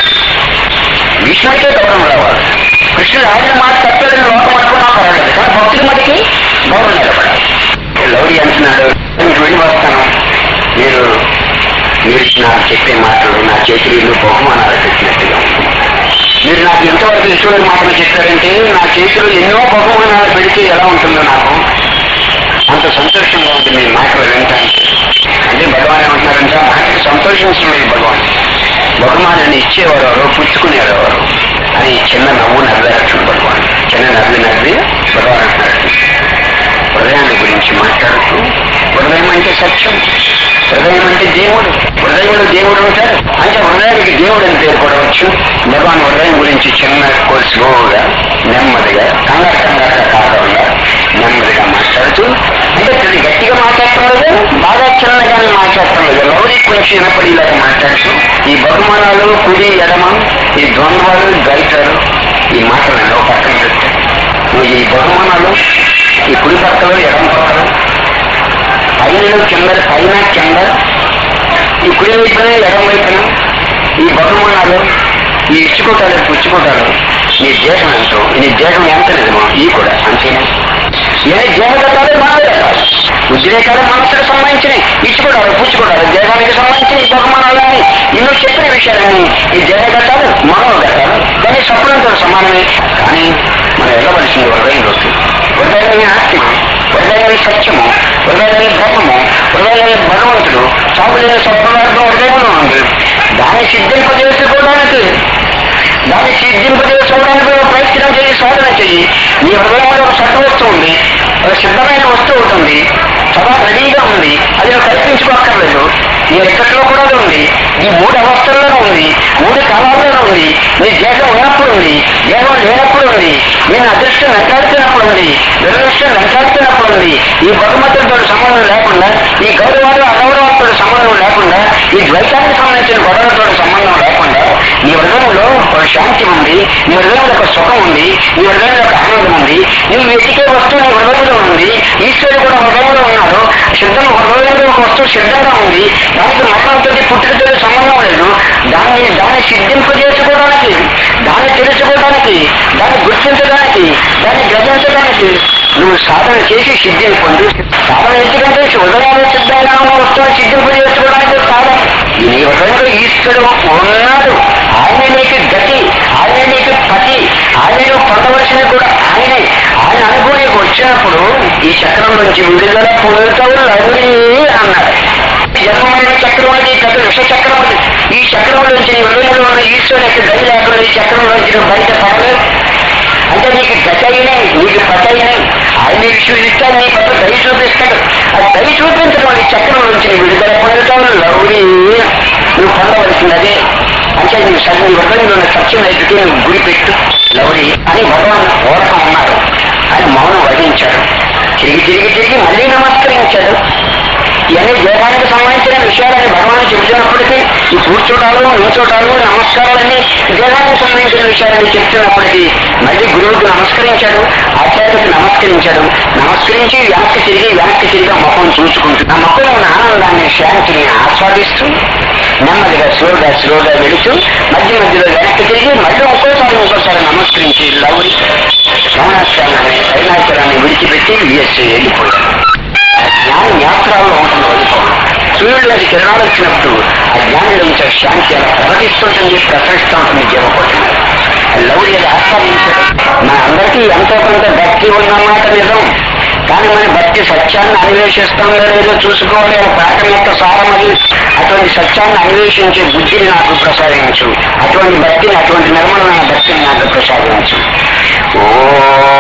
భీష్ముడికే గౌరవం రావాలి కృష్ణుడు ఆయన మాట తప్పదని లోకం అనుకున్నా పర్వాలేదు కానీ భక్తుల మటుకి గౌరవం నిలబడాలి లౌడి అంటున్నాడు మీకు వెళ్ళి వస్తాను మీరు మీరు నాకు చెప్పే మాటలు నా చేతులు బహుమానాలు పెట్టినట్టుగా ఉంది. మీరు నాకు ఎంతవరకు ఈశ్వరుడి మాటలు చెప్పారంటే నా చేతిలో ఎన్నో బహుమానాలు పెడితే ఎలా ఉంటుందో నాకు అంత సంతోషంగా ఉంది మీ మాటలు వినటానికి అంటే భగవాన్ ఏమంటున్నారంటే ఆ మాటకి సంతోషించలేదు భగవాన్ బహుమానాన్ని ఇచ్చేవారు ఎవరు పుచ్చుకునేవారు ఎవరు అని చిన్న నవ్వు నవ్వారు భగవాన్ చిన్న నవ్వి నవ్వి భగవాన్ అంటున్నాడు హృదయాన్ని గురించి మాట్లాడుతూ హృదయం అంటే సత్యం హృదయం అంటే దేవుడు హృదయంలో దేవుడు ఉంటాడు అంటే హృదయానికి దేవుడు అని పేరు కూడా వచ్చు భగవాన్ హృదయం గురించి చిన్న స్లోగా నెమ్మదిగా కంగారు కంగారుగా కాకుండా నెమ్మదిగా మాట్లాడుతూ అంటే ఇది గట్టిగా మాట్లాడటం లేదు బాగా చిన్నగానే మాట్లాడటం లేదు లౌరీ కొంచెం వినపడి ఇలాగ మాట్లాడుతూ ఈ బహుమానాలు కుడి ఎడమ ఈ ద్వంద్వాలు గైతాలు ఈ మాటలను ఒక పక్కన పెట్టు నువ్వు ఈ బహుమానాలు ఈ కుడి పక్కలు ఎడమ పక్కలు పైన కింద పైన కింద ఈ కుడి వైపున ఎడమ వైపున ఈ బహుమానాలు ఈ ఇచ్చుకోటాలు పుచ్చుకోటాలు నీ దేహం ఎంతో నీ దేహం ఎంత నిజమో ఈ కూడా అంతేనా ఏ దేహగతాలు మనవే కాదు ఉద్రేకాలు మనసుకు సంబంధించినవి ఇచ్చుకోవడాలు పుచ్చుకోవడాలు దేహానికి సంబంధించిన ఈ బహుమానాలని ఇన్నో చెప్పిన విషయాలని ఈ దేహగతాలు మనోగతాలు కానీ స్వప్నంతో సమానమే కానీ మనం వెళ్ళవలసింది హృదయంలోకి హృదయమే ఆత్మ హృదయమే సత్యము హృదయమే బ్రహ్మము హృదయమే భగవంతుడు సాగులేని స్వప్నార్థం హృదయంలో ఉంది దాన్ని సిద్ధింపజేసుకోవడానికి దాన్ని సిద్ధింపజేసుకోవడానికి నువ్వు ప్రయత్నం చేయి సాధన చెయ్యి నీ హృదయంలో ఒక సత్వ వస్తువు ఉంది ఒక సిద్ధమైన వస్తువు ఉంటుంది సదా రెడీగా ఉంది అది నువ్వు కల్పించుకోక్కర్లేదు నీ ఎక్కట్లో కూడా అది ఉంది ఈ మూడు అవస్థల్లోనూ ఉంది మూడు కాలాల్లోనూ ఉంది నీ దేహం ఉన్నప్పుడు ఉంది దేహం లేనప్పుడు ఉంది నేను అదృష్టం వెంటాడుతున్నప్పుడు ఉంది దురదృష్టం వెంటాడుతున్నప్పుడు ఉంది ఈ బహుమతులతో సంబంధం లేకుండా ఈ గౌరవాలు అగౌరవాలతో సంబంధం లేకుండా ఈ ద్వైతానికి సంబంధించిన గొడవలతో సంబంధం లేకుండా నీ హృదయంలో ఒక శాంతి ఉంది నీ హృదయంలో ఒక సుఖం ఉంది నీ హృదయంలో ఒక ఆనందం ఉంది నువ్వు వెతికే వస్తువు నీ హృదయంలో ఉంది ఈశ్వరుడు కూడా హృదయంలో ఉన్నాడు సిద్ధం హృదయంలో ఒక వస్తువు సిద్ధంగా ఉంది దానికి మరణంతో పుట్టుకతో సంబంధం లేదు దాన్ని దాన్ని సిద్ధింపజేసుకోవడానికి దాన్ని తెలుసుకోవడానికి దాన్ని గుర్తించడానికి దాన్ని గ్రహించడానికి నువ్వు సాధన చేసి సిద్ధిని పొందు సాధన ఎందుకంటే హృదయాలు సిద్ధంగా ఉన్న వస్తువుని సిద్ధింపజేసుకోవడానికి సాధన నీ హృదయంలో ఈశ్వరుడు ఉన్నాడు ఆయన నీకు గతి ఆయన నీకు పతి ఆయన నువ్వు పొందవలసింది కూడా ఆయనే ఆయన అనుభూతికి వచ్చినప్పుడు ఈ చక్రం నుంచి విడుదల పొందుతావు లవ్లీ అన్నాడు జన్మమైన చక్రం అనేది పెద్ద విష చక్రం అది ఈ చక్రం నుంచి నీ హృదయంలో ఉన్న ఈశ్వరుని యొక్క గతి లేకుండా ఈ చక్రం నుంచి నువ్వు బయట పడలేదు అంటే నీకు గత అయినాయి నీకు పత అయినాయి ఆయన నీకు చూపిస్తాడు నీ పట్ల దయ చూపిస్తాడు ఆ దయ చూపించడం అది చక్రం నుంచి నీ విడుదల పొందుతావు లౌరీ నువ్వు పొందవలసింది అదే అంటే నీ సగం హృదయంలో ఉన్న సత్యం ఎదుటి నువ్వు గురి పెట్టు లౌరీ అని భగవాన్ ఓరకం అన్నారు ఆయన మౌనం వహించాడు తిరిగి తిరిగి తిరిగి మళ్ళీ నమస్కరించాడు ఇవన్నీ దేహానికి సంబంధించిన విషయాలని భగవాన్ చెబుతున్నప్పటికీ ఈ కూర్చోటాలు నిల్చోటాలు నమస్కారాలన్నీ దేహానికి సంబంధించిన విషయాలని చెప్తున్నప్పటికీ మళ్ళీ గురువుకు నమస్కరించాడు ఆచార్యుడికి నమస్కరించాడు నమస్కరించి వెనక్కి తిరిగి వెనక్కి తిరిగి ఆ ముఖం చూసుకుంటూ ఆ ముఖంలో ఉన్న ఆనందాన్ని శాంతిని ఆస్వాదిస్తూ నెమ్మదిగా స్లోగా స్లోగా వెళుతూ మధ్య మధ్యలో వెనక్కి తిరిగి మళ్ళీ ఒక్కోసారి ఒక్కోసారి నమస్కరించి లవ్ సోమనాశ్వరాన్ని కైలాసరాన్ని విడిచిపెట్టి యుఎస్ఏ వెళ్ళిపోయాడు ఆ జ్ఞానం యాత్రలో ఉంటుంది వెళ్ళిపోవడం సూర్యుడిలోకి కిరణాలు వచ్చినప్పుడు ఆ జ్ఞానం నుంచి శాంతి అలా ప్రకటిస్తుంటుంది ప్రసరిస్తూ ఉంటుంది జీవకోటి లవ్ ఇది ఆస్వాదించాడు మన అందరికీ ఎంతో కొంత భక్తి ఉన్నమాట నిజం కానీ మన భక్తి సత్యాన్ని అన్వేషిస్తుందో లేదో చూసుకోవాలి ఆ పాఠం యొక్క సారం అది అటువంటి సత్యాన్ని అన్వేషించే బుద్ధిని నాకు ప్రసాదించు అటువంటి భక్తిని అటువంటి నిర్మలమైన భక్తిని నాకు ప్రసాదించు ఓ